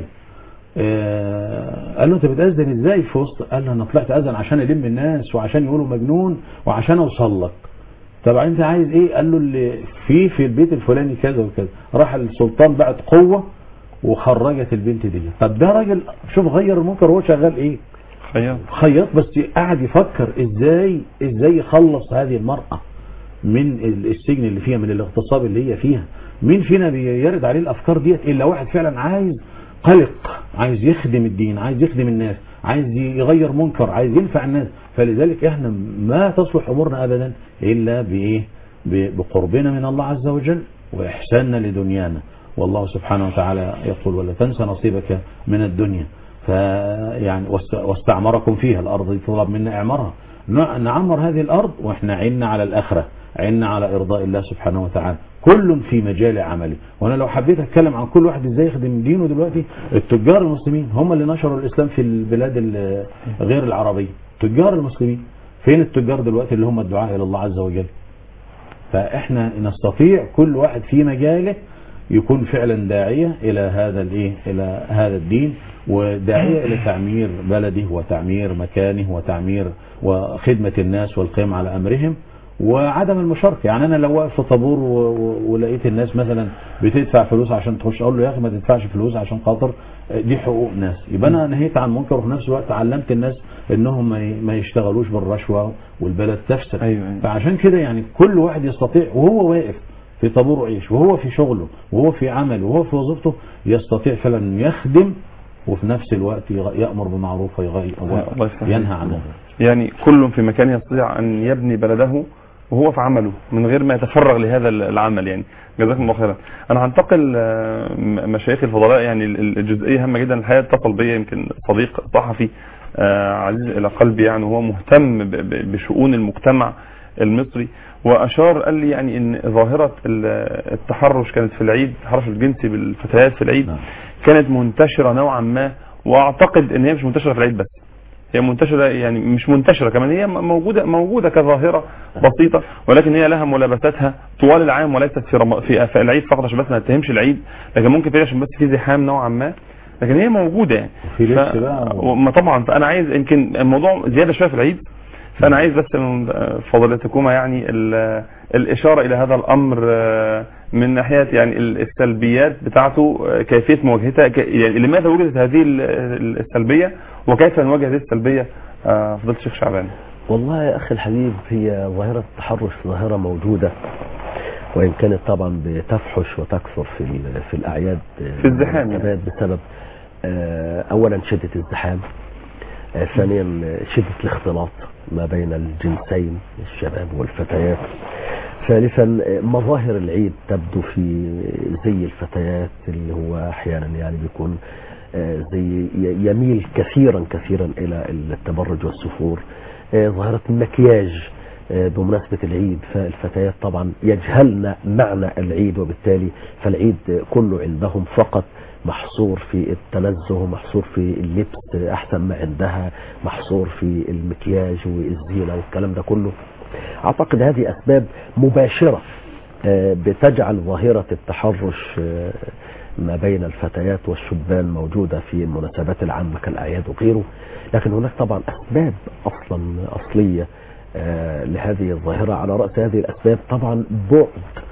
[SPEAKER 3] آه، قال له انت بتأذن ازاي في وسط قال له انا طلعت اذن عشان الم الناس وعشان يقولوا مجنون وعشان اوصل لك طب انت عايز ايه قال له اللي في في البيت الفلاني كذا وكذا راح السلطان بعت قوه وخرجت البنت دي طب ده راجل شوف غير المنكر وهو شغال ايه
[SPEAKER 1] خيال
[SPEAKER 3] خياط بس قاعد يفكر ازاي ازاي يخلص هذه المرأة من السجن اللي فيها من الاغتصاب اللي هي فيها مين فينا بيرد عليه الافكار ديت الا واحد فعلا عايز قلق عايز يخدم الدين عايز يخدم الناس عايز يغير منكر عايز ينفع الناس فلذلك احنا ما تصلح امورنا ابدا الا بايه ب- بقربنا من الله عز وجل واحساننا لدنيانا والله سبحانه وتعالى يقول ولا تنسى نصيبك من الدنيا فيعني واست- واستعمركم فيها الارض تطلب منا اعمارها نع- نعمر هذه الارض واحنا عنا على الاخره عنا على ارضاء الله سبحانه وتعالى كل في مجال عمله وانا لو حبيت اتكلم عن كل واحد ازاي يخدم دينه دلوقتي التجار المسلمين هم اللي نشروا الاسلام في البلاد ال- غير العربيه تجار المسلمين فين التجار دلوقتي اللي هم الدعاء الى الله عز وجل فاحنا نستطيع كل واحد في مجاله يكون فعلا داعية إلى هذا الإيه إلى هذا الدين وداعية إلى تعمير بلده وتعمير مكانه وتعمير وخدمة الناس والقيام على أمرهم وعدم المشاركة يعني أنا لو واقف في طابور و- و- ولقيت الناس مثلا بتدفع فلوس عشان تخش أقول له يا أخي ما تدفعش فلوس عشان خاطر دي حقوق ناس يبقى أنا نهيت عن منكر وفي نفس الوقت علمت الناس إنهم ما ي- ما يشتغلوش بالرشوة والبلد تفسد
[SPEAKER 1] أيوة، أيوة.
[SPEAKER 3] فعشان كده يعني كل واحد يستطيع وهو واقف في طابور عيش وهو في شغله وهو في عمله وهو في وظيفته يستطيع فعلا أن يخدم وفي نفس الوقت يغ- يأمر بالمعروف ويغير
[SPEAKER 1] الله يفتح
[SPEAKER 3] ينهى
[SPEAKER 1] عليك.
[SPEAKER 3] عن المنكر
[SPEAKER 1] يعني كل في مكان يستطيع أن يبني بلده وهو في عمله من غير ما يتفرغ لهذا العمل يعني جزاكم الله خيرا انا هنتقل آه، م- مشايخي الفضلاء يعني ال- ال- الجزئيه هامه جدا الحقيقه اتصل بيا يمكن صديق صحفي آه، عزيز الى قلبي يعني وهو مهتم ب- ب- بشؤون المجتمع المصري واشار قال لي يعني ان ظاهره ال- التحرش كانت في العيد التحرش الجنسي بالفتيات في العيد
[SPEAKER 3] نعم.
[SPEAKER 1] كانت منتشره نوعا ما واعتقد ان هي مش منتشره في العيد بس هي منتشرة يعني مش منتشرة كمان هي موجودة موجودة كظاهرة بسيطة ولكن هي لها ملابساتها طوال العام وليست في رم... في, في العيد فقط عشان بس ما نتهمش العيد لكن ممكن تلاقي عشان بس في زحام نوعا ما لكن هي موجودة يعني
[SPEAKER 3] وفي لبس بقى و-
[SPEAKER 1] ما طبعا فانا عايز يمكن الموضوع زيادة شوية في العيد فانا عايز بس من فضيلتكما يعني ال- الاشارة الى هذا الامر آه، من ناحية يعني ال- السلبيات بتاعته آه، كيفية مواجهتها ك- يعني لماذا وجدت هذه ال- ال- السلبية وكيف نواجه هذه السلبية آه، فضيلة الشيخ شعبان
[SPEAKER 2] والله يا أخي الحبيب هي ظاهرة التحرش ظاهرة موجودة وإن كانت طبعا بتفحش وتكثر في ال- في الأعياد
[SPEAKER 1] في الزحام يعني.
[SPEAKER 2] والمناسبات بسبب آه، أولا شدة الزحام آه، ثانيا آه، شدة الاختلاط ما بين الجنسين الشباب والفتيات ثالثا آه، مظاهر العيد تبدو في زي الفتيات اللي هو أحيانا يعني بيكون آه، زي ي- يميل كثيرا كثيرا إلى التبرج والسفور آه، ظاهرة المكياج آه، بمناسبة العيد فالفتيات طبعا يجهلن معنى العيد وبالتالي فالعيد آه، كله عندهم فقط محصور في التنزه محصور في اللبس آه، أحسن ما عندها محصور في المكياج والزينة والكلام ده كله أعتقد هذه أسباب مباشرة آه، بتجعل ظاهرة التحرش آه، ما بين الفتيات والشبان موجودة في المناسبات العامة كالأعياد وغيره لكن هناك طبعا أسباب أصلا أصلية آه، لهذه الظاهرة على رأس هذه الأسباب طبعا بعد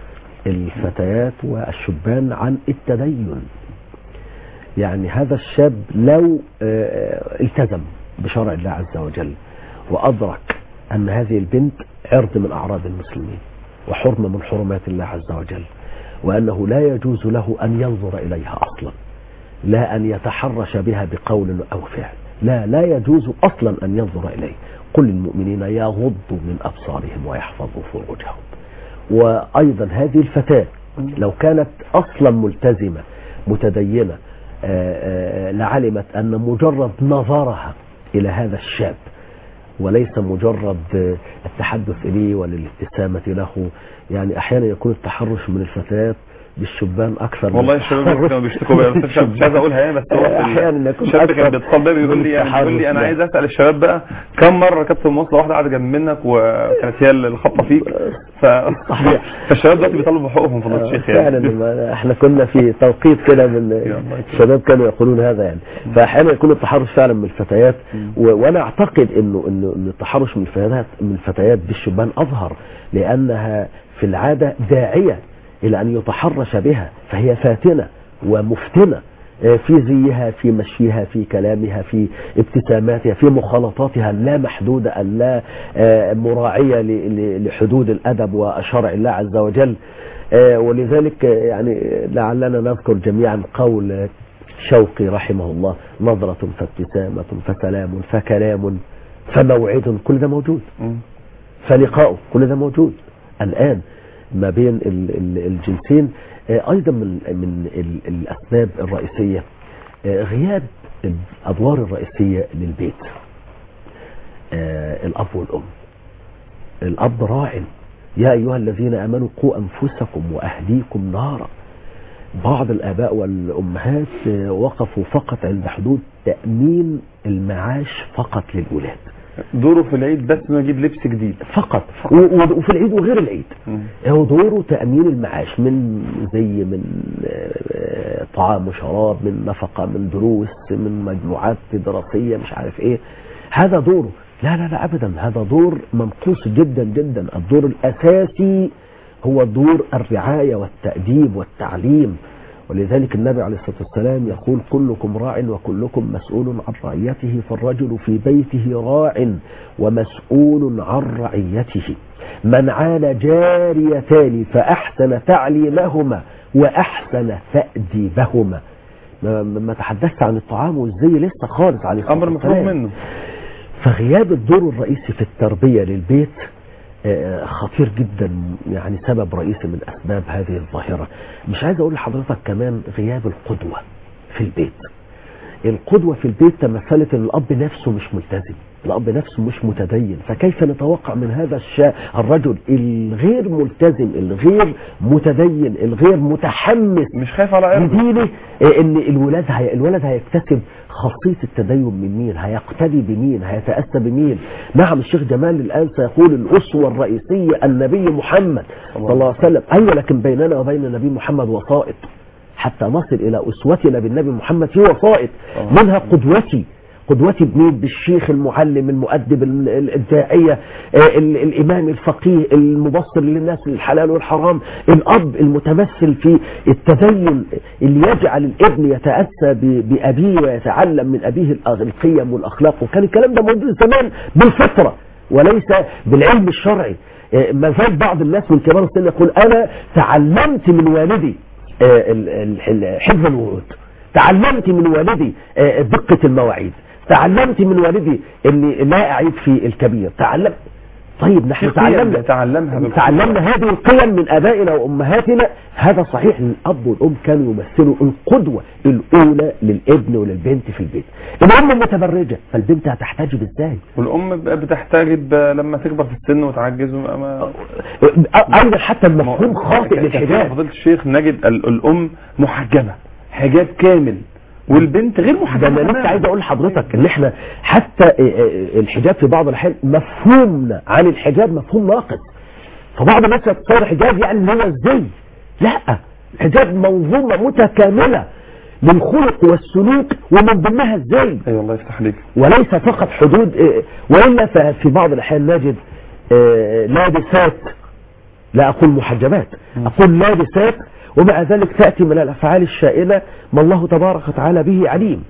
[SPEAKER 2] الفتيات والشبان عن التدين يعني هذا الشاب لو آه، التزم بشرع الله عز وجل وأدرك أن هذه البنت عرض من أعراض المسلمين وحرمة من حرمات الله عز وجل وأنه لا يجوز له أن ينظر إليها أصلا لا أن يتحرش بها بقول أو فعل لا لا يجوز أصلا أن ينظر إليه قل للمؤمنين يغضوا من أبصارهم ويحفظوا فروجهم وأيضا هذه الفتاة لو كانت أصلا ملتزمة متدينة آه، آه، لعلمت أن مجرد نظرها إلى هذا الشاب وليس مجرد آه، التحدث إليه وللابتسامة له يعني أحيانا يكون التحرش من الفتيات بالشبان اكثر من
[SPEAKER 1] والله الشباب
[SPEAKER 2] التحرش
[SPEAKER 1] كانوا بيشتكوا بقى بس مش عايز اقولها يعني بس هو في ال-
[SPEAKER 2] أحياناً يكون
[SPEAKER 1] الشاب
[SPEAKER 2] أكثر
[SPEAKER 1] كان بيتصل بيا بيقول لي يعني
[SPEAKER 2] من
[SPEAKER 1] بيقول لي انا
[SPEAKER 2] التحرش.
[SPEAKER 1] عايز اسال الشباب بقى كم مره ركبت مواصله واحده قاعده جنب منك وكانت هي اللي خابطه فيك ف...
[SPEAKER 2] صحيح.
[SPEAKER 1] فالشباب دلوقتي بيطالبوا بحقوقهم في الشيخ يعني
[SPEAKER 2] فعلا ما- احنا كنا في توقيت كده من
[SPEAKER 1] الله
[SPEAKER 2] الشباب كانوا يقولون هذا يعني فاحيانا يكون التحرش فعلا من الفتيات و- وانا اعتقد انه انه ان التحرش من الفتيات من الفتيات بالشبان اظهر لانها في العاده داعيه الى ان يتحرش بها فهي فاتنه ومفتنه آه، في زيها في مشيها في كلامها في ابتساماتها في مخالطاتها اللا محدودة اللا آه، مراعية ل- ل- لحدود الأدب وشرع الله عز وجل آه، ولذلك آه، يعني لعلنا نذكر جميعا قول آه، شوقي رحمه الله نظرة فابتسامة فسلام فكلام فموعد كل ده موجود
[SPEAKER 1] مم.
[SPEAKER 2] فلقاؤه كل ده موجود الآن ما بين ال- ال- الجنسين آه، أيضا من من ال- الأسباب الرئيسية آه، غياب الأدوار الرئيسية للبيت آه، الأب والأم الأب راع يا أيها الذين آمنوا قوا أنفسكم وأهليكم نارا بعض الآباء والأمهات آه، وقفوا فقط عند حدود تأمين المعاش فقط للأولاد
[SPEAKER 1] دوره في العيد بس انه يجيب لبس جديد
[SPEAKER 2] فقط و- و- وفي العيد وغير العيد
[SPEAKER 1] مم.
[SPEAKER 2] هو دوره تأمين المعاش من زي من آه، طعام وشراب من نفقة من دروس من مجموعات دراسية مش عارف ايه هذا دوره لا لا لا ابدا هذا دور منقوص جدا جدا الدور الاساسي هو دور الرعاية والتأديب والتعليم ولذلك النبي عليه الصلاة والسلام يقول كلكم راع وكلكم مسؤول عن رعيته فالرجل في بيته راع ومسؤول عن رعيته من عال جاريتان فأحسن تعليمهما وأحسن تأديبهما ما, ما تحدثت عن الطعام والزي لسه خالص عليه الصلاة
[SPEAKER 1] امر مفروغ
[SPEAKER 2] والسلام.
[SPEAKER 1] منه
[SPEAKER 2] فغياب الدور الرئيسي في التربية للبيت آه، خطير جدا يعني سبب رئيسي من أسباب هذه الظاهرة مش عايز أقول لحضرتك كمان غياب القدوة في البيت القدوة في البيت تمثلت ان الاب نفسه مش ملتزم الاب نفسه مش متدين فكيف نتوقع من هذا الشا الرجل الغير ملتزم الغير متدين الغير متحمس
[SPEAKER 1] مش خايف على عرضه
[SPEAKER 2] بدينه إيه ان الولاد هي الولد هيكتسب خاصيه التدين من مين هيقتدي بمين هيتاسى بمين نعم الشيخ جمال الان سيقول الاسوه الرئيسيه النبي محمد صلى الله عليه وسلم ايوه لكن بيننا وبين النبي محمد وسائط حتى نصل الى اسوتنا بالنبي محمد في وسائط منها قدوتي قدوتي بمين بالشيخ المعلم المؤدب ال- ال- الداعية آه، ال- الإمام الفقيه المبصر للناس للحلال والحرام الأب المتمثل في التدين اللي يجعل الابن يتأسى ب- بأبيه ويتعلم من أبيه الأغ- القيم والأخلاق وكان الكلام ده موجود زمان بالفطرة وليس بالعلم الشرعي آه، ما زال بعض الناس من كبار السن يقول أنا تعلمت من والدي آه، ال- ال- ال- حفظ الورود تعلمت من والدي آه، دقة المواعيد تعلمت من والدي اني لا اعيد في الكبير تعلم طيب نحن
[SPEAKER 1] في قيم
[SPEAKER 2] تعلمنا
[SPEAKER 1] نتعلمها بالقدوة.
[SPEAKER 2] تعلمنا هذه القيم من ابائنا وامهاتنا هذا صحيح الاب والام كانوا يمثلوا القدوه الاولى للابن وللبنت في البيت الام متبرجه فالبنت هتحتجب ازاي
[SPEAKER 1] والام بقى بتحتاج لما تكبر في السن وتعجز وما- ما
[SPEAKER 2] ايضا حتى المفهوم خاطئ
[SPEAKER 1] كثير
[SPEAKER 2] للحجاب
[SPEAKER 1] فضيلة الشيخ نجد ال- الام محجبة حجاب كامل والبنت غير
[SPEAKER 2] ده
[SPEAKER 1] محجبة
[SPEAKER 2] انا لسه
[SPEAKER 1] تماماً.
[SPEAKER 2] عايز اقول لحضرتك ان احنا حتى اه، اه، الحجاب في بعض الاحيان مفهومنا عن الحجاب مفهوم ناقص فبعض الناس يتصور الحجاب يعني ان هو الزي لا الحجاب منظومه متكامله للخلق والسلوك ومن ضمنها الزي
[SPEAKER 1] ايوه الله يفتح عليك
[SPEAKER 2] وليس فقط حدود اه، والا ففي بعض الاحيان نجد اه، لابسات لا أقول محجبات أقول لابسات ومع ذلك تأتي من الأفعال الشائنة ما الله تبارك وتعالى به عليم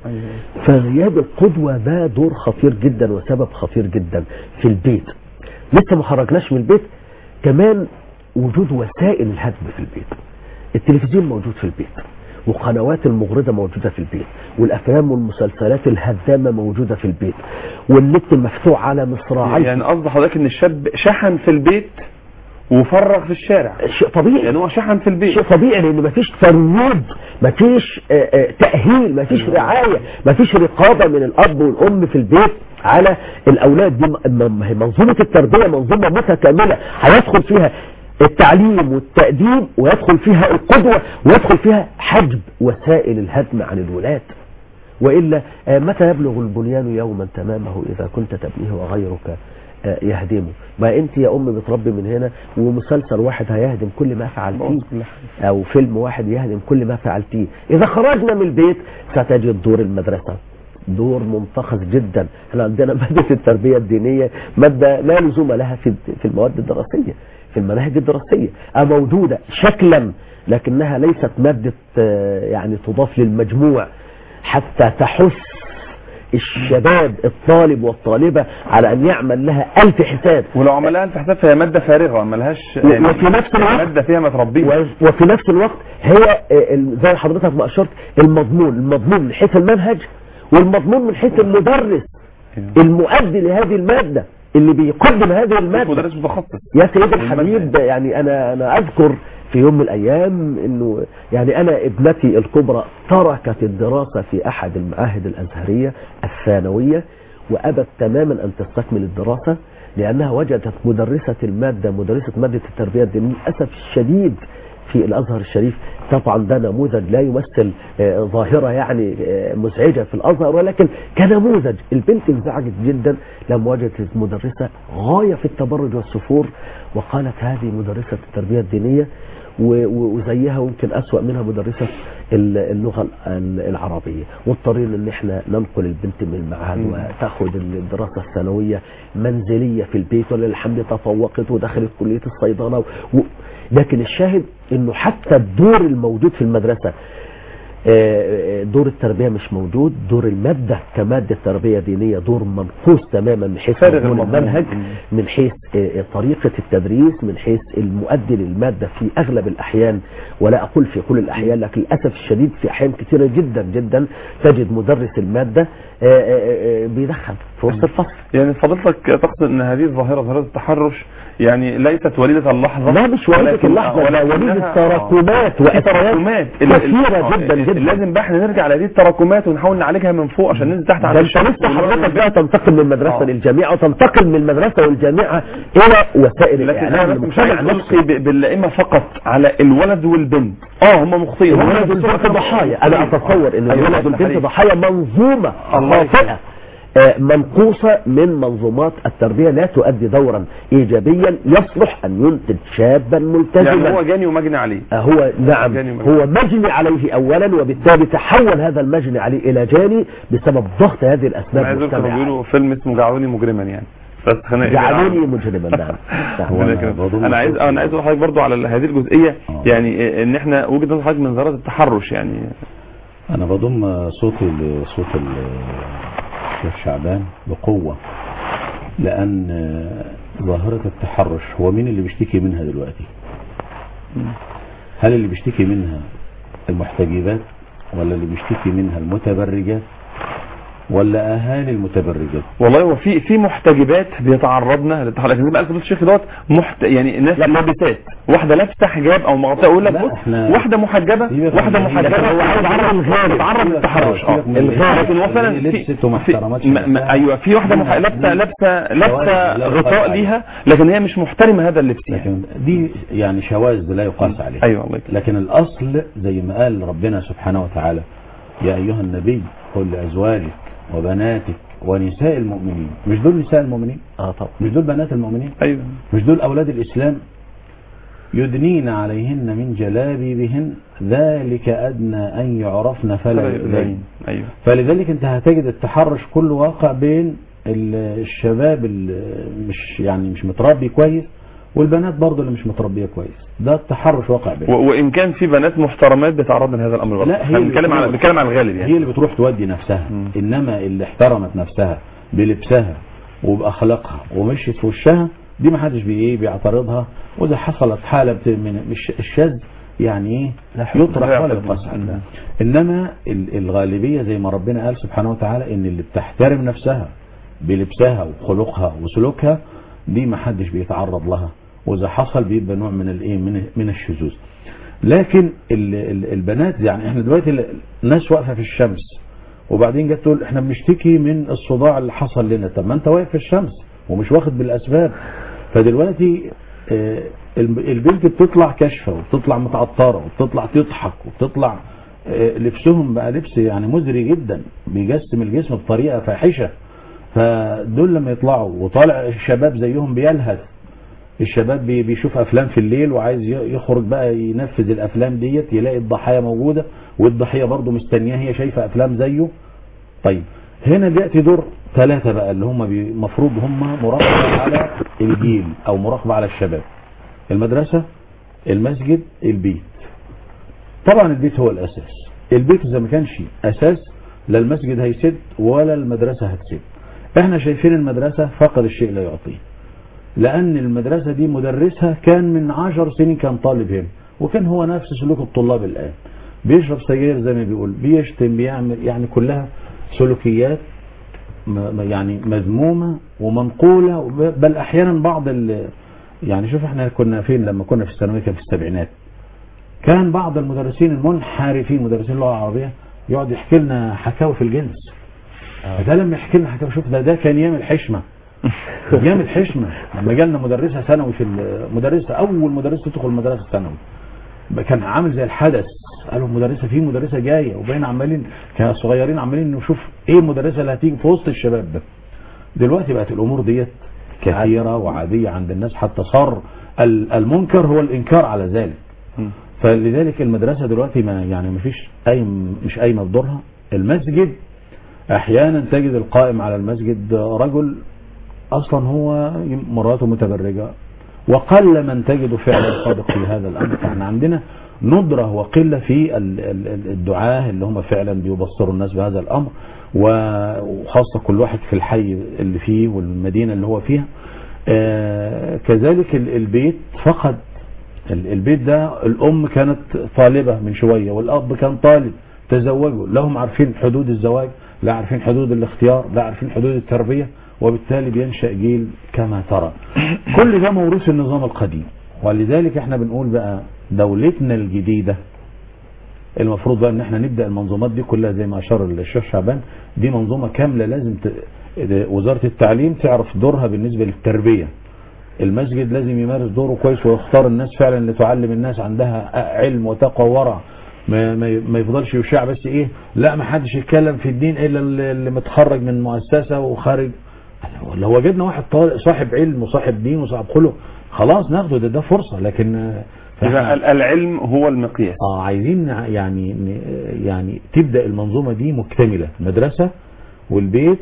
[SPEAKER 2] فغياب القدوة ده دور خطير جدا وسبب خطير جدا في البيت لسه ما خرجناش من البيت كمان وجود وسائل الهدم في البيت التلفزيون موجود في البيت وقنوات المغرضة موجودة في البيت والأفلام والمسلسلات الهدامة موجودة في البيت والنت مفتوح على مصراعيه
[SPEAKER 1] يعني قصد حضرتك ان الشاب شحن في البيت وفرغ في الشارع
[SPEAKER 2] شيء طبيعي
[SPEAKER 1] يعني هو شحن في البيت
[SPEAKER 2] شيء طبيعي لان مفيش ترميد مفيش آه، آه، تأهيل مفيش رعاية مفيش رقابة من الأب والأم في البيت على الأولاد دي م- م- هي منظومة التربية منظومة متكاملة هيدخل فيها التعليم والتأديب ويدخل فيها القدوة ويدخل فيها حجب وسائل الهدم عن الولاة وإلا آه، متى يبلغ البنيان يوما تمامه إذا كنت تبنيه وغيرك آه، يهدمه ما أنت يا أم بتربي من هنا ومسلسل واحد هيهدم كل ما فعلتيه أو فيلم واحد يهدم كل ما فعلتيه إذا خرجنا من البيت ستجد دور المدرسة دور منتخص جدا احنا عندنا مادة التربية الدينية مادة لا لزوم لها في في المواد الدراسية في المناهج الدراسية آه موجودة شكلا لكنها ليست مادة آه، يعني تضاف للمجموع حتى تحث الشباب الطالب والطالبة على أن يعمل لها ألف حساب
[SPEAKER 1] ولو عملها انت حساب فهي ماده فارغه ما لهاش
[SPEAKER 2] و- وفي نفس الوقت-
[SPEAKER 1] ماده فيها ما تربيه
[SPEAKER 2] و- وفي نفس الوقت هي آه، ال- زي حضرتك ما أشرت المضمون المضمون من حيث المنهج والمضمون من حيث المدرس المؤدي لهذه المادة اللي بيقدم هذه المادة
[SPEAKER 1] مدرس متخصص
[SPEAKER 2] يا سيدي الحبيب يعني انا انا اذكر في يوم من الايام انه يعني انا ابنتي الكبرى تركت الدراسة في احد المعاهد الازهرية الثانوية وابت تماما ان تستكمل الدراسة لانها وجدت مدرسة المادة مدرسة مادة التربية الدينية للاسف الشديد في الازهر الشريف طبعا ده نموذج لا يمثل آه، ظاهرة يعني آه، مزعجة في الازهر ولكن كنموذج البنت انزعجت جدا لما وجدت مدرسة غاية في التبرج والسفور وقالت هذه مدرسة التربية الدينية و- و- وزيها ويمكن أسوأ منها مدرسة ال- اللغة ال- العربية واضطرينا ان احنا ننقل البنت من المعهد وتاخد الدراسة الثانوية منزلية في البيت وللحمد تفوقت ودخلت كلية الصيدلة و... لكن الشاهد انه حتى الدور الموجود في المدرسة آه، دور التربية مش موجود دور المادة كمادة تربية دينية دور منقوص تماما من حيث
[SPEAKER 1] فارغ
[SPEAKER 2] مضمون
[SPEAKER 1] المضمون.
[SPEAKER 2] المنهج من حيث آه، طريقة التدريس من حيث المؤدي للمادة في أغلب الأحيان ولا أقول في كل الأحيان لكن للأسف الشديد في أحيان كثيرة جدا جدا تجد مدرس المادة آه، آه، آه، بيدخل في وسط الفصل
[SPEAKER 1] يعني فضلتك تقصد ان هذه الظاهره ظاهره التحرش يعني ليست وليده اللحظه
[SPEAKER 2] لا مش وليدة
[SPEAKER 1] ولكن-
[SPEAKER 2] اللحظة ولا
[SPEAKER 1] ولكنها-
[SPEAKER 2] وليدة تراكمات
[SPEAKER 1] في
[SPEAKER 2] وأسباب
[SPEAKER 1] تراكمات ال- ال-
[SPEAKER 2] كثيرة
[SPEAKER 1] آه،
[SPEAKER 2] جدا
[SPEAKER 1] ال-
[SPEAKER 2] جدا
[SPEAKER 1] لازم بقى احنا نرجع لهذه التراكمات ونحاول نعالجها من فوق عشان ننزل تحت
[SPEAKER 2] ده
[SPEAKER 1] على
[SPEAKER 2] انت
[SPEAKER 1] الشمس
[SPEAKER 2] لسه
[SPEAKER 1] ونقول
[SPEAKER 2] حضرتك بقى تنتقل من المدرسة
[SPEAKER 1] آه.
[SPEAKER 2] للجامعة وتنتقل من المدرسة والجامعة إلى وسائل
[SPEAKER 1] لكن
[SPEAKER 2] الإعلام
[SPEAKER 1] انا بس مش عايز
[SPEAKER 2] المجتمع
[SPEAKER 1] القي
[SPEAKER 2] نفسه
[SPEAKER 1] ب- بالائمه فقط على الولد والبنت اه هم مخطئين هم
[SPEAKER 2] الولد والبنت ضحايا أنا أتصور إن
[SPEAKER 1] أيوة،
[SPEAKER 2] الولد والبنت
[SPEAKER 1] حقيقي.
[SPEAKER 2] ضحايا منظومة
[SPEAKER 1] الله
[SPEAKER 2] خاطئة آه، منقوصة من منظومات التربية لا تؤدي دورا إيجابيا يصلح أن ينتج شابا ملتزما
[SPEAKER 1] يعني هو جاني ومجني عليه
[SPEAKER 2] آه، هو نعم
[SPEAKER 1] جاني ومجني.
[SPEAKER 2] هو مجني عليه اولا وبالتالي تحول هذا المجني عليه الى جاني بسبب ضغط هذه
[SPEAKER 1] انا
[SPEAKER 2] الاسباب
[SPEAKER 1] عايز اقول كانوا
[SPEAKER 2] المجتمعة.
[SPEAKER 1] بيقولوا فيلم اسمه جعلوني مجرما يعني بس خلينا
[SPEAKER 2] جعلوني مجرما نعم نعم.
[SPEAKER 1] ربنا
[SPEAKER 3] أنا
[SPEAKER 1] يكرمك.
[SPEAKER 3] بضم
[SPEAKER 1] انا عايز
[SPEAKER 3] صوتي.
[SPEAKER 1] انا عايز اقول لحضرتك برضو على هذه الجزئيه
[SPEAKER 3] آه.
[SPEAKER 1] يعني ان احنا وجهه نظر حضرتك من ظاهره التحرش يعني
[SPEAKER 3] أنا بضم صوتي لصوت ال- الشيخ شعبان بقوة لأن ظاهرة التحرش هو مين اللي بيشتكي منها دلوقتي هل اللي بيشتكي منها المحتجبات ولا اللي بيشتكي منها المتبرجات ولا أهالي المتبرجات
[SPEAKER 1] والله هو في في محتجبات بيتعرضنا للتحرش لكن زي ما قال فضيله الشيخ دوت محت... يعني الناس لابسات واحده لابسه حجاب او مغطاه يقول لك
[SPEAKER 3] لا،
[SPEAKER 1] بص
[SPEAKER 3] إحنا-
[SPEAKER 1] واحده محجبه
[SPEAKER 3] سيبك
[SPEAKER 1] واحده
[SPEAKER 3] من-
[SPEAKER 1] محجبه
[SPEAKER 3] لكن هو عايز
[SPEAKER 1] بتتعرض
[SPEAKER 3] الغالب.
[SPEAKER 1] بتتعرض للتحرش اه
[SPEAKER 3] سيبك من
[SPEAKER 1] الغالب لكن
[SPEAKER 3] اللي
[SPEAKER 1] مثلا في
[SPEAKER 3] لبست وما
[SPEAKER 1] في-
[SPEAKER 3] احترمتش
[SPEAKER 1] ما- ما-
[SPEAKER 3] نفسها.
[SPEAKER 1] ايوه في واحده مح...
[SPEAKER 3] منها-
[SPEAKER 1] لابسه لابسه لابسه
[SPEAKER 3] لا يقاس
[SPEAKER 1] غطاء
[SPEAKER 3] عليها.
[SPEAKER 1] ليها لكن هي مش محترمه هذا اللبس يعني
[SPEAKER 3] لكن دي يعني شواذ لا يقاس عليها
[SPEAKER 1] ايوه الله يكرمك.
[SPEAKER 3] لكن الأصل زي ما قال ربنا سبحانه وتعالى يا أيها النبي قل لأزواجك وبناتك ونساء المؤمنين مش دول نساء المؤمنين
[SPEAKER 2] اه طبعا
[SPEAKER 3] مش دول بنات المؤمنين
[SPEAKER 1] ايوه
[SPEAKER 3] مش دول أولاد الإسلام يدنين عليهن من جلابيبهن ذلك أدنى أن يعرفن فلا يؤذين
[SPEAKER 1] ايوه
[SPEAKER 3] فلذلك انت هتجد التحرش كله واقع بين ال- الشباب اللي مش يعني مش متربي كويس والبنات برضه اللي مش متربيه كويس ده التحرش واقع
[SPEAKER 1] و...
[SPEAKER 3] بينهم
[SPEAKER 1] وان كان في بنات محترمات بيتعرضن لهذا الامر برضه
[SPEAKER 3] لا هي
[SPEAKER 1] احنا
[SPEAKER 3] اللي
[SPEAKER 1] بنتكلم على
[SPEAKER 3] بتروح-
[SPEAKER 1] بنتكلم على الغالب
[SPEAKER 3] هي
[SPEAKER 1] يعني
[SPEAKER 3] اللي بتروح تودي نفسها
[SPEAKER 1] مم.
[SPEAKER 3] انما اللي احترمت نفسها بلبسها وباخلاقها ومشيت في وشها دي ما حدش بي ايه بيعترضها واذا حصلت حاله بت- من مش الشاذ يعني ايه
[SPEAKER 1] لا حكم. لا
[SPEAKER 3] يطرح ولا
[SPEAKER 1] يعترض.
[SPEAKER 3] يقاس عليه.
[SPEAKER 1] مم.
[SPEAKER 3] انما ال- الغالبيه زي ما ربنا قال سبحانه وتعالى ان اللي بتحترم نفسها بلبسها وخلقها وسلوكها دي ما حدش بيتعرض لها واذا حصل بيبقى نوع من الايه من من الشذوذ لكن ال- ال- البنات يعني احنا دلوقتي ال- الناس واقفه في الشمس وبعدين جت تقول احنا بنشتكي من الصداع اللي حصل لنا طب ما انت واقف في الشمس ومش واخد بالاسباب فدلوقتي آه، الب- البنت بتطلع كشفه وبتطلع متعطره وبتطلع تضحك وبتطلع آه، لبسهم بقى لبس يعني مزري جدا بيجسم الجسم بطريقه فاحشه فدول لما يطلعوا وطالع الشباب زيهم بيلهث الشباب بي- بيشوف افلام في الليل وعايز ي- يخرج بقى ينفذ الافلام ديت يلاقي الضحايا موجوده والضحيه برضه مستنياه هي شايفه افلام زيه طيب هنا بياتي دور ثلاثه بقى اللي هم المفروض هم مراقبه على الجيل او مراقبه على الشباب المدرسه المسجد البيت طبعا البيت هو الاساس البيت اذا ما كانش اساس لا المسجد هيسد ولا المدرسه هتسد احنا شايفين المدرسه فقد الشيء لا يعطيه لان المدرسه دي مدرسها كان من عشر سنين كان طالب هنا وكان هو نفس سلوك الطلاب الان بيشرب سجاير زي ما بيقول بيشتم بيعمل يعني كلها سلوكيات م- م- يعني مذمومه ومنقوله وب- بل احيانا بعض ال يعني شوف احنا كنا فين لما كنا في الثانويه كان في السبعينات كان بعض المدرسين المنحرفين مدرسين اللغه العربيه يقعد يحكي لنا حكاوي في الجنس فده لما يحكي لنا حكاوي شوف ده ده كان يعمل حشمه يعمل حشمه لما جالنا مدرسه ثانوي في ال- مدرسه اول مدرسه تدخل المدرسه الثانوي كان عامل زي الحدث قالوا مدرسه في مدرسه جايه وبين عمالين كانوا صغيرين عمالين نشوف ايه المدرسه اللي هتيجي في وسط الشباب ده دلوقتي بقت الامور ديت كثيره وعاديه عند الناس حتى صار ال- المنكر هو الانكار على ذلك فلذلك المدرسه دلوقتي ما يعني ما فيش اي مش قايمه بدورها المسجد احيانا تجد القائم على المسجد رجل اصلا هو مراته متبرجه وقل من تجد فعلا صادق في هذا الامر فاحنا عندنا ندره وقله في ال- ال- ال- الدعاه اللي هم فعلا بيبصروا الناس بهذا الامر و- وخاصه كل واحد في الحي اللي فيه والمدينه اللي هو فيها آه، كذلك ال- البيت فقد ال- البيت ده الام كانت طالبه من شويه والاب كان طالب تزوجوا لا هم عارفين حدود الزواج لا عارفين حدود الاختيار لا عارفين حدود التربيه وبالتالي بينشا جيل كما ترى كل ده موروث النظام القديم ولذلك احنا بنقول بقى دولتنا الجديده المفروض بقى ان احنا نبدا المنظومات دي كلها زي ما اشار الشيخ شعبان دي منظومه كامله لازم ت... وزاره التعليم تعرف دورها بالنسبه للتربيه المسجد لازم يمارس دوره كويس ويختار الناس فعلا اللي تعلم الناس عندها علم وتقوى وورع ما, ما, ما يفضلش يشاع بس ايه لا ما حدش يتكلم في الدين الا اللي اللي متخرج من مؤسسه وخارج لو وجدنا واحد طالب صاحب علم وصاحب دين وصاحب خلق خلاص ناخده ده ده فرصه لكن آه، فإحنا-
[SPEAKER 1] يبقى ال- العلم هو المقياس
[SPEAKER 3] اه عايزين نع- يعني ن- يعني تبدا المنظومه دي مكتمله المدرسه والبيت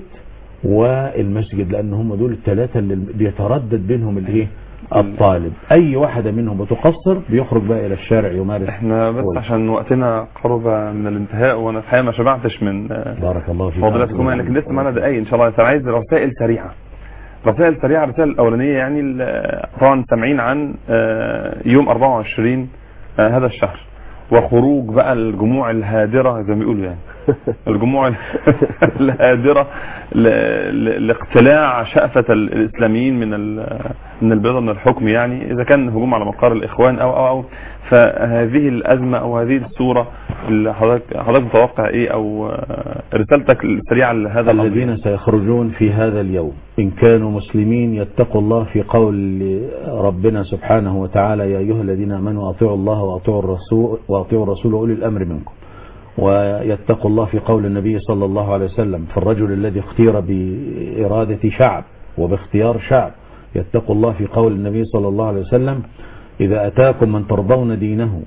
[SPEAKER 3] والمسجد لان هم دول الثلاثه اللي بيتردد بينهم الايه الطالب اي واحده منهم بتقصر بيخرج بقى الى الشارع يمارس
[SPEAKER 1] احنا بس
[SPEAKER 3] كويس.
[SPEAKER 1] عشان وقتنا قرب من الانتهاء وانا الحقيقه ما شبعتش من آه،
[SPEAKER 3] بارك الله فيك
[SPEAKER 1] فضيلتكم لكن لسه معانا دقايق ان شاء الله انا عايز رسائل سريعه رسائل سريعه الرساله الاولانيه يعني ال- طبعا سامعين عن آه، يوم 24 آه، هذا الشهر وخروج بقى الجموع الهادره زي ما بيقولوا يعني الجموع ال- الهادره ل- ل- لاقتلاع شأفة ال- الاسلاميين من ال- من البيضة من الحكم يعني اذا كان هجوم على مقر الاخوان او او او فهذه الازمه او هذه الصوره اللي حضرتك حضرتك متوقع ايه او آه، رسالتك السريعه لهذا الامر
[SPEAKER 3] الذين سيخرجون في هذا اليوم إن كانوا مسلمين يتقوا الله في قول ربنا سبحانه وتعالى يا أيها الذين آمنوا أطيعوا الله وأطيعوا الرسول وأطيعوا الرسول وأولي الأمر منكم ويتقوا الله في قول النبي صلى الله عليه وسلم في الرجل الذي اختير بإرادة شعب وباختيار شعب يتقوا الله في قول النبي صلى الله عليه وسلم إذا أتاكم من ترضون دينه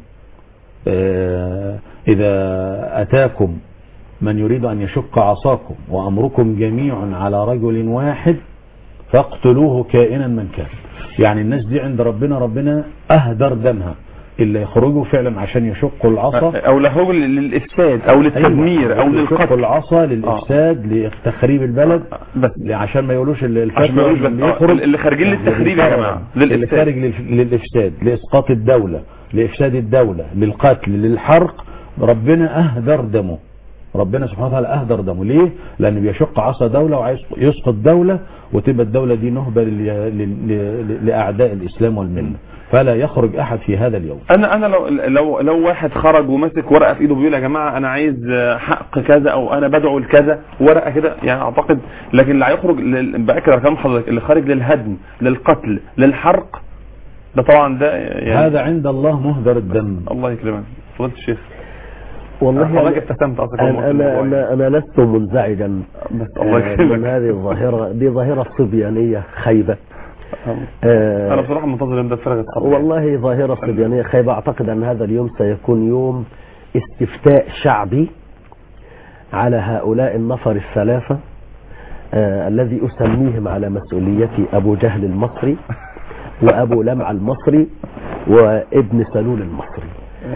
[SPEAKER 3] آه، إذا أتاكم من يريد أن يشق عصاكم وأمركم جميع على رجل واحد فاقتلوه كائنا من كان يعني الناس دي عند ربنا ربنا أهدر دمها اللي يخرجوا فعلا عشان يشقوا العصا
[SPEAKER 1] او لهو للافساد او للتدمير او
[SPEAKER 3] أيوة. يشقوا
[SPEAKER 1] للقتل
[SPEAKER 3] العصا للإفساد لتخريب البلد
[SPEAKER 1] بس
[SPEAKER 3] عشان ما يقولوش ال- الفتوى
[SPEAKER 1] عشان ما يقولوش
[SPEAKER 3] اللي
[SPEAKER 1] بس-
[SPEAKER 3] يخرج
[SPEAKER 1] اللي خارجين للتخريب يا جماعة،
[SPEAKER 3] اللي
[SPEAKER 1] للإفساد.
[SPEAKER 3] خارج لل- للإفساد لإسقاط الدولة لإفساد الدولة للقتل للحرق ربنا أهدر دمه ربنا سبحانه وتعالى أهدر دمه ليه؟ لأنه بيشق عصا دولة وعايز يسقط دولة وتبقى الدولة دي نهبة لل- لل- لل- لأعداء الإسلام والملة فلا يخرج أحد في هذا اليوم
[SPEAKER 1] انا انا لو لو لو واحد خرج وماسك ورقه في ايده بيقول يا جماعه انا عايز حق كذا او انا بدعو لكذا ورقه كده يعني اعتقد لكن اللي هيخرج لل- باكد على كلام حضرتك اللي خارج للهدم للقتل للحرق ده طبعا ده يعني
[SPEAKER 3] هذا عند الله مهدر الدم
[SPEAKER 1] الله يكرمك فضيله الشيخ
[SPEAKER 2] والله
[SPEAKER 1] حضرتك
[SPEAKER 2] أنا-
[SPEAKER 1] ابتسمت اصلا
[SPEAKER 2] أنا أنا أنا, أنا لست منزعجا
[SPEAKER 1] بس الله
[SPEAKER 2] آه، من
[SPEAKER 1] يكرمك
[SPEAKER 2] هذه الظاهرة دي ظاهرة صبيانية خيبة آه،
[SPEAKER 1] انا بصراحه منتظر اليوم ده بفارغ الصبر
[SPEAKER 2] والله ظاهرة صبيانية خيبة أعتقد أن هذا اليوم سيكون يوم استفتاء شعبي على هؤلاء النفر الثلاثة آه الذي أسميهم على مسؤوليتي أبو جهل المصري وأبو لمع المصري وابن سلول المصري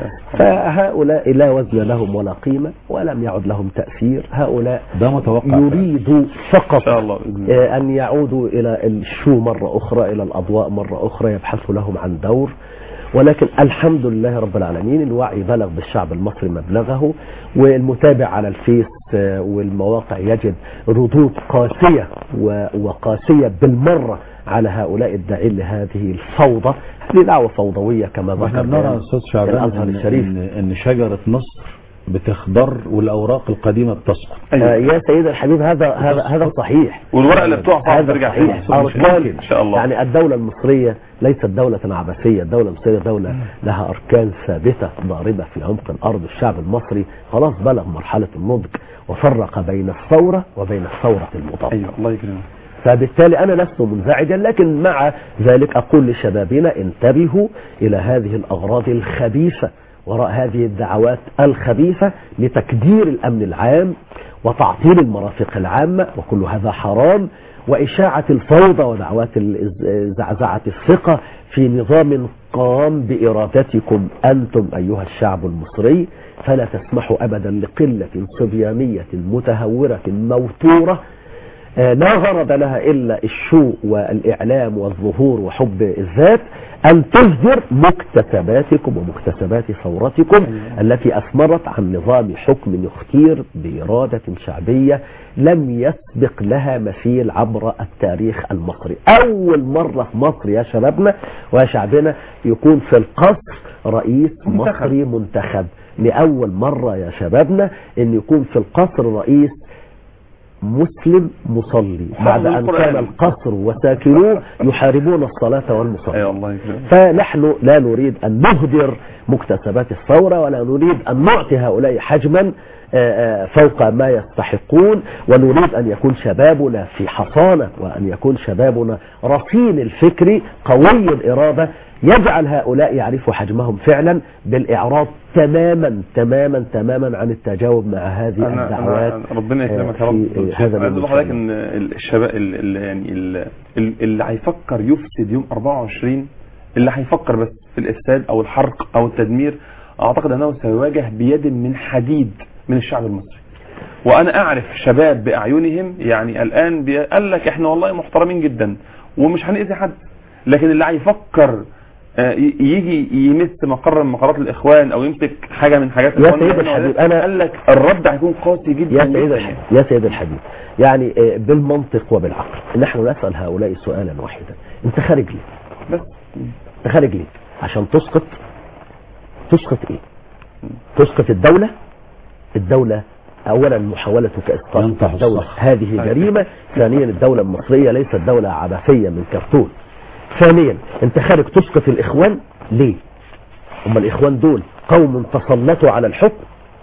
[SPEAKER 2] فهؤلاء لا وزن لهم ولا قيمة ولم يعد لهم تأثير هؤلاء
[SPEAKER 3] ده متوقع
[SPEAKER 2] يريدوا فقط
[SPEAKER 1] ان شاء الله بإذن الله.
[SPEAKER 2] آه، أن يعودوا إلى الشو مرة أخرى إلى الأضواء مرة أخرى يبحثوا لهم عن دور ولكن الحمد لله رب العالمين الوعي بلغ بالشعب المصري مبلغه والمتابع على الفيس آه، والمواقع يجد ردود قاسية و- وقاسية بالمرة على هؤلاء الداعين لهذه الفوضى هذه دعوة فوضوية كما
[SPEAKER 3] واحنا
[SPEAKER 2] ذكر
[SPEAKER 3] بنرى
[SPEAKER 2] بيان
[SPEAKER 3] استاذ شعبان
[SPEAKER 2] الأزهر
[SPEAKER 3] إن,
[SPEAKER 2] الشريف
[SPEAKER 3] إن, ان شجره مصر بتخضر والاوراق القديمه بتسقط
[SPEAKER 2] آه،
[SPEAKER 1] ايوه
[SPEAKER 2] يا سيدي الحبيب هذا هذا هذا صحيح
[SPEAKER 1] والورقه اللي بتقع صعب
[SPEAKER 2] هذا
[SPEAKER 1] ترجع
[SPEAKER 2] صحيح
[SPEAKER 1] تاني.
[SPEAKER 2] أركان
[SPEAKER 1] ان شاء الله
[SPEAKER 2] يعني الدولة المصرية ليست دولة عبثية الدولة المصرية دولة لها أركان ثابتة ضاربة في عمق الأرض الشعب المصري خلاص بلغ مرحلة النضج وفرق بين الثورة وبين الثورة المضادة
[SPEAKER 1] ايوه الله يكرمك
[SPEAKER 2] فبالتالي أنا لست منزعجا لكن مع ذلك أقول لشبابنا انتبهوا إلى هذه الأغراض الخبيثة وراء هذه الدعوات الخبيثة لتكدير الأمن العام وتعطيل المرافق العامة وكل هذا حرام وإشاعة الفوضى ودعوات ال- زعزعة الثقة في نظام قام بإرادتكم أنتم أيها الشعب المصري فلا تسمحوا أبدا لقلة صبيانية متهورة موتورة آه، لا غرض لها إلا الشو والإعلام والظهور وحب الذات أن تهدر مكتسباتكم ومكتسبات ثورتكم التي أثمرت عن نظام حكم يختير بإرادة شعبية لم يسبق لها مثيل عبر التاريخ المصري أول مرة في مصر يا شبابنا ويا شعبنا يكون في القصر رئيس
[SPEAKER 1] منتخب.
[SPEAKER 2] مصري منتخب لأول مرة يا شبابنا أن يكون في القصر رئيس مسلم مصلي بعد أن
[SPEAKER 1] القرآن.
[SPEAKER 2] كان القصر وساكنوه يحاربون الصلاة والمصلي
[SPEAKER 1] ايوه الله يكرمك
[SPEAKER 2] فنحن لا نريد أن نهدر مكتسبات الثورة ولا نريد أن نعطي هؤلاء حجما آه، آه، فوق ما يستحقون ونريد أن يكون شبابنا في حصانة وأن يكون شبابنا رصين الفكر قوي الإرادة يجعل هؤلاء يعرفوا حجمهم فعلا بالإعراض تماما تماما تماما عن التجاوب مع هذه
[SPEAKER 1] انا
[SPEAKER 2] الدعوات
[SPEAKER 1] انا ربنا يكرمك يا
[SPEAKER 2] آه،
[SPEAKER 1] رب
[SPEAKER 2] في هذا
[SPEAKER 1] عايز
[SPEAKER 2] اليوم
[SPEAKER 1] اقول
[SPEAKER 2] إن
[SPEAKER 1] لحضرتك
[SPEAKER 2] شاء
[SPEAKER 1] ان الشباب ال- ال- يعني ال- ال- اللي هيفكر يفسد يوم 24 اللي هيفكر بس في الافساد او الحرق او التدمير اعتقد انه سيواجه بيد من حديد من الشعب المصري وانا اعرف شباب باعينهم يعني الان بي- قال لك احنا والله محترمين جدا ومش هنأذي حد لكن اللي هيفكر آه، ي- يجي يمس مقر من مقرات الاخوان او يمسك حاجه من حاجات
[SPEAKER 2] يا
[SPEAKER 1] الإخوان
[SPEAKER 2] سيدي
[SPEAKER 1] هنا
[SPEAKER 2] الحبيب،
[SPEAKER 1] وهنا،
[SPEAKER 2] أنا-
[SPEAKER 1] قال لك الرد هيكون قاسي جدا
[SPEAKER 2] يا سيد
[SPEAKER 1] جداً
[SPEAKER 2] الحبيب يا سيد الحبيب يعني آه، بالمنطق وبالعقل نحن نسأل هؤلاء سؤالا واحدا انت خارج ليه
[SPEAKER 1] بس
[SPEAKER 2] انت خارج ليه عشان تسقط تسقط ايه تسقط الدولة الدولة اولا محاولتك اسقاط
[SPEAKER 3] ينطح
[SPEAKER 2] الدولة
[SPEAKER 3] الصخر.
[SPEAKER 2] هذه جريمة ثانيا الدولة المصرية ليست دولة عبثية من كرتون ثانيا انت خارج تسقط الاخوان ليه هم الاخوان دول قوم تسلطوا على الحكم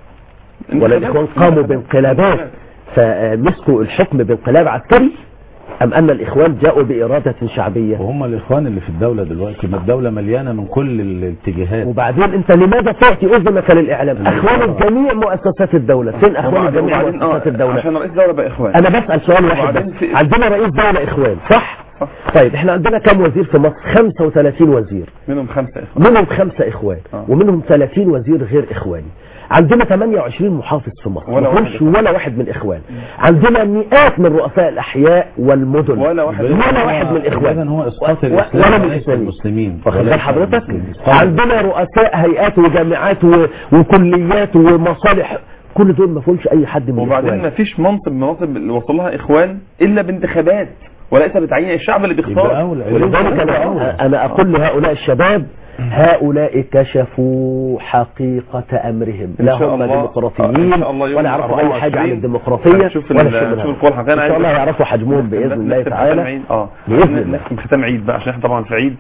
[SPEAKER 2] ولا الاخوان قاموا بانقلابات فمسكوا الحكم بانقلاب عسكري ام ان الاخوان جاءوا بارادة شعبية
[SPEAKER 3] وهم الاخوان اللي في الدوله دلوقتي ما الدوله مليانه من كل الاتجاهات
[SPEAKER 2] وبعدين انت لماذا تعطي اذنك للاعلام اخوان جميع مؤسسات الدولة فين اخوان
[SPEAKER 1] وبعدين-
[SPEAKER 2] جميع
[SPEAKER 1] وبعدين اه
[SPEAKER 2] مؤسسات الدولة
[SPEAKER 1] عشان رئيس دولة بقى اخوان
[SPEAKER 2] انا بسأل سؤال واحد
[SPEAKER 1] وبعدين
[SPEAKER 2] بس.
[SPEAKER 1] في-
[SPEAKER 2] عندنا رئيس دولة اخوان صح
[SPEAKER 1] صح.
[SPEAKER 2] طيب احنا عندنا كم وزير في مصر 35 وزير
[SPEAKER 1] منهم خمسة اخوان
[SPEAKER 2] منهم خمسة اخوان
[SPEAKER 1] آه.
[SPEAKER 2] ومنهم 30 وزير غير اخواني عندنا 28 محافظ في مصر
[SPEAKER 1] ولا
[SPEAKER 2] ما
[SPEAKER 1] واحد
[SPEAKER 2] فيهمش ولا واحد من اخوان عندنا مئات من رؤساء الاحياء والمدن
[SPEAKER 1] ولا واحد
[SPEAKER 2] ولا واحد من الاخوان
[SPEAKER 3] إذن هو اسقاط
[SPEAKER 2] و-
[SPEAKER 3] الاسلام
[SPEAKER 2] ولا من
[SPEAKER 3] وليس
[SPEAKER 2] الاسلاميين
[SPEAKER 3] المسلمين
[SPEAKER 2] واخد بال
[SPEAKER 3] وليس
[SPEAKER 2] حضرتك
[SPEAKER 3] المسلمين. طبعاً.
[SPEAKER 2] عندنا رؤساء هيئات وجامعات و... وكليات ومصالح كل دول ما فيهمش اي حد من
[SPEAKER 1] وبعدين
[SPEAKER 2] الاخوان
[SPEAKER 1] ما فيش منصب من المناصب اللي وصل لها اخوان الا بانتخابات وليس بتعيين الشعب اللي
[SPEAKER 3] يبقى
[SPEAKER 1] بيختار
[SPEAKER 3] أولى.
[SPEAKER 2] ولذلك
[SPEAKER 3] يبقى
[SPEAKER 2] انا
[SPEAKER 3] أولى.
[SPEAKER 2] انا اقول لهؤلاء الشباب هؤلاء كشفوا حقيقة امرهم
[SPEAKER 1] إن
[SPEAKER 2] لا
[SPEAKER 1] شاء
[SPEAKER 2] هم
[SPEAKER 1] الله.
[SPEAKER 2] ديمقراطيين
[SPEAKER 1] إن شاء الله يوم
[SPEAKER 2] ولا يعرفوا اي حاجة عن
[SPEAKER 1] 24
[SPEAKER 2] الديمقراطية
[SPEAKER 1] هنشوف
[SPEAKER 2] ولا
[SPEAKER 1] ال-
[SPEAKER 2] شيء من
[SPEAKER 1] هنشوف
[SPEAKER 2] هذا.
[SPEAKER 1] القول حقيقة. أنا
[SPEAKER 2] ان شاء
[SPEAKER 1] عايز-
[SPEAKER 2] الله يعرفوا حجمهم باذن الله
[SPEAKER 1] نختم ختام
[SPEAKER 2] تعالى
[SPEAKER 1] عيد اه
[SPEAKER 2] بإذن الله.
[SPEAKER 1] نختم ختام عيد بقى عشان احنا طبعا في عيد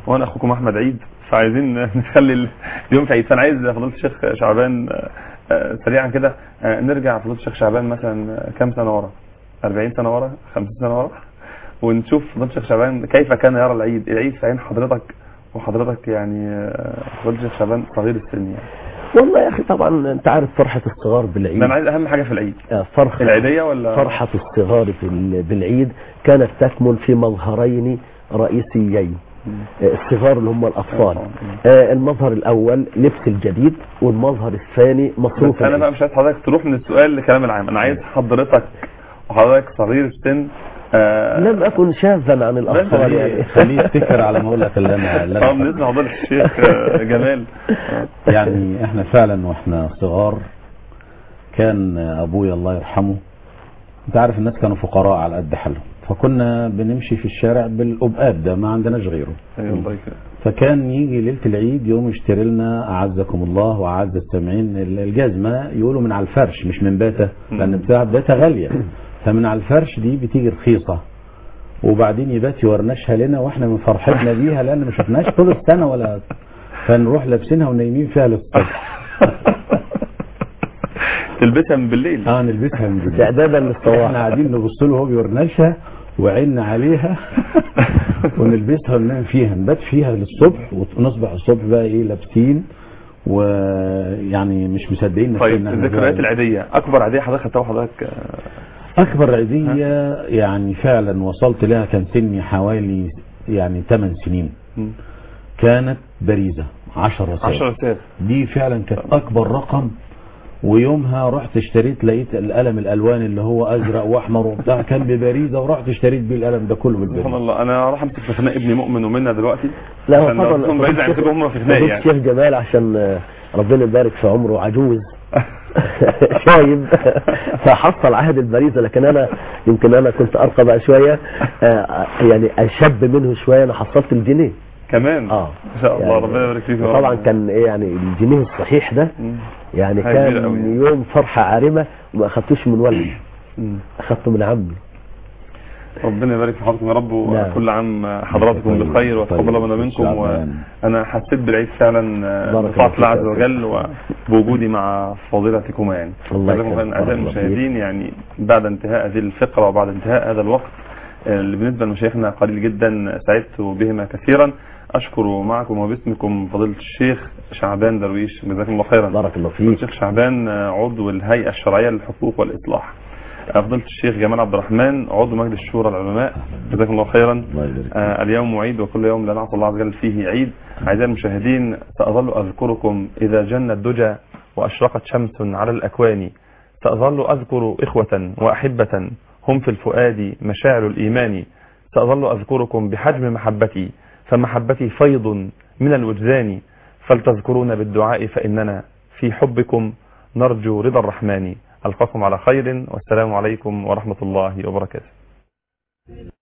[SPEAKER 1] وانا اخوكم احمد عيد فعايزين نخلي اليوم في عيد فانا عايز فضيله الشيخ شعبان آه، آه، سريعا كده آه، نرجع فضيله الشيخ شعبان مثلا آه، كام سنه ورا 40 سنه ورا 50 سنه ورا ونشوف فضيله الشيخ شعبان كيف كان يرى العيد العيد في عين حضرتك وحضرتك يعني آه، فضيله الشيخ شعبان صغير السن يعني
[SPEAKER 2] والله يا اخي طبعا انت عارف فرحه الصغار بالعيد
[SPEAKER 1] ده انا عايز اهم حاجه في العيد
[SPEAKER 2] آه، فرحه
[SPEAKER 1] العيديه ولا
[SPEAKER 2] فرحه الصغار في ال- بالعيد كانت تكمن في مظهرين رئيسيين
[SPEAKER 1] مم.
[SPEAKER 2] آه، الصغار اللي هم الاطفال
[SPEAKER 1] الأطفال.
[SPEAKER 2] آه، المظهر الاول لبس الجديد والمظهر الثاني مصروف
[SPEAKER 1] بس انا
[SPEAKER 2] العيد.
[SPEAKER 1] بقى مش عايز حضرتك تروح من السؤال لكلام العام انا عايز حضرتك وحضرتك صغير السن آه
[SPEAKER 2] لم اكن شاذا عن الاطفال
[SPEAKER 3] خليه
[SPEAKER 2] يعني
[SPEAKER 3] خليه يفتكر على ما اقول لك اللي انا اللي
[SPEAKER 1] طب
[SPEAKER 3] انا
[SPEAKER 1] نسمع فضيلة الشيخ آه، جمال آه.
[SPEAKER 3] يعني احنا فعلا واحنا صغار كان ابويا الله يرحمه انت عارف الناس كانوا فقراء على قد حالهم فكنا بنمشي في الشارع بالأبقاب ده ما عندناش غيره
[SPEAKER 1] ايوه الله يكرمك
[SPEAKER 3] فكان يجي ليلة العيد يوم يشتري لنا أعزكم الله وأعز السامعين الجزمة يقولوا من على الفرش مش من باتا لأن بتاع باتا غالية فمن على الفرش دي بتيجي رخيصة وبعدين يبات يورنشها لنا واحنا من فرحتنا بيها لأن ما شفناش طول السنة ولا فنروح لابسينها ونايمين فيها للصبح
[SPEAKER 1] تلبسها من بالليل
[SPEAKER 3] اه نلبسها من بالليل
[SPEAKER 2] استعدادا
[SPEAKER 3] احنا
[SPEAKER 2] للصباح
[SPEAKER 3] قاعدين نبص له وهو بيورنشها وعيننا عليها ونلبسها وننام فيها نبات فيها للصبح ونصبح الصبح بقى ايه لابسين ويعني مش مصدقين نفسنا
[SPEAKER 1] طيب
[SPEAKER 3] إن إحنا
[SPEAKER 1] الذكريات
[SPEAKER 3] فعلاً-
[SPEAKER 1] العادية أكبر عادية حضرتك خدتها وحضرتك آه،
[SPEAKER 3] اكبر عيدية يعني فعلا وصلت لها كان سني حوالي يعني 8 سنين
[SPEAKER 1] مم.
[SPEAKER 3] كانت باريزة 10 رسائل
[SPEAKER 1] 10 رسائل
[SPEAKER 3] دي فعلا كانت اكبر رقم ويومها رحت اشتريت لقيت القلم الالوان اللي هو ازرق واحمر وبتاع كان ببريده ورحت اشتريت بيه القلم ده كله
[SPEAKER 1] سبحان
[SPEAKER 3] بالبريده
[SPEAKER 1] الله أنا راح أمسك في خناق ابني مؤمن ومنا دلوقتي
[SPEAKER 2] لا هو
[SPEAKER 1] عشان لو
[SPEAKER 2] فضل
[SPEAKER 1] هم بعيد عن كده هم في خناق
[SPEAKER 2] فضل
[SPEAKER 1] يعني
[SPEAKER 2] الشيخ جمال عشان آه، ربنا يبارك في عمره عجوز شايب فحصل عهد البريزة لكن انا يمكن انا كنت ارقى بقى شوية آه، يعني اشب منه شوية انا حصلت الجنيه
[SPEAKER 1] كمان
[SPEAKER 2] اه
[SPEAKER 1] ما شاء الله
[SPEAKER 2] يعني
[SPEAKER 1] ربنا يبارك فيك يا رب.
[SPEAKER 2] طبعا كان ايه يعني الجنيه الصحيح ده
[SPEAKER 1] مم.
[SPEAKER 2] يعني
[SPEAKER 1] حاجة كبيرة
[SPEAKER 2] كان
[SPEAKER 1] أوي.
[SPEAKER 2] يوم فرحة عارمة وما اخدتوش من ولد
[SPEAKER 1] مم.
[SPEAKER 2] اخدته من عمي
[SPEAKER 1] ربنا يبارك في حضراتكم يا رب
[SPEAKER 2] نعم.
[SPEAKER 1] وكل عام حضراتكم
[SPEAKER 3] طيب.
[SPEAKER 1] بخير وتقبل
[SPEAKER 3] طيب.
[SPEAKER 1] الله منكم
[SPEAKER 3] شعبان.
[SPEAKER 1] وانا حسيت بالعيد فعلا آه،
[SPEAKER 2] بارك
[SPEAKER 1] بطاعة
[SPEAKER 2] الله
[SPEAKER 1] الله
[SPEAKER 2] فيك.
[SPEAKER 1] عز وجل وبوجودي مع فضيلتكما يعني
[SPEAKER 2] الله
[SPEAKER 1] جزاكم
[SPEAKER 2] يكرمك.
[SPEAKER 1] خيرا اعزائي
[SPEAKER 2] بارك الله
[SPEAKER 1] المشاهدين يعني بعد انتهاء هذه الفقرة وبعد انتهاء هذا الوقت آه، اللي بالنسبة لمشايخنا قليل جدا سعدت بهما كثيرا اشكر معكم وباسمكم فضيلة الشيخ شعبان درويش جزاكم الله خيرا
[SPEAKER 2] بارك الله فيك
[SPEAKER 1] الشيخ شعبان آه، عضو الهيئة الشرعية للحقوق والإصلاح فضيلة الشيخ جمال عبد الرحمن عضو مجلس شورى العلماء جزاكم الله خيرا
[SPEAKER 3] الله يبارك
[SPEAKER 1] آه اليوم عيد وكل يوم لا نعصى الله عز وجل فيه عيد أعزائي المشاهدين سأظل أذكركم إذا جن الدجى وأشرقت شمس على الأكوان سأظل أذكر إخوة وأحبة هم في الفؤاد مشاعر الإيمان سأظل أذكركم بحجم محبتي فمحبتي فيض من الوجدان فلتذكرون بالدعاء فإننا في حبكم نرجو رضا الرحمن ألقاكم على خير والسلام عليكم ورحمة الله وبركاته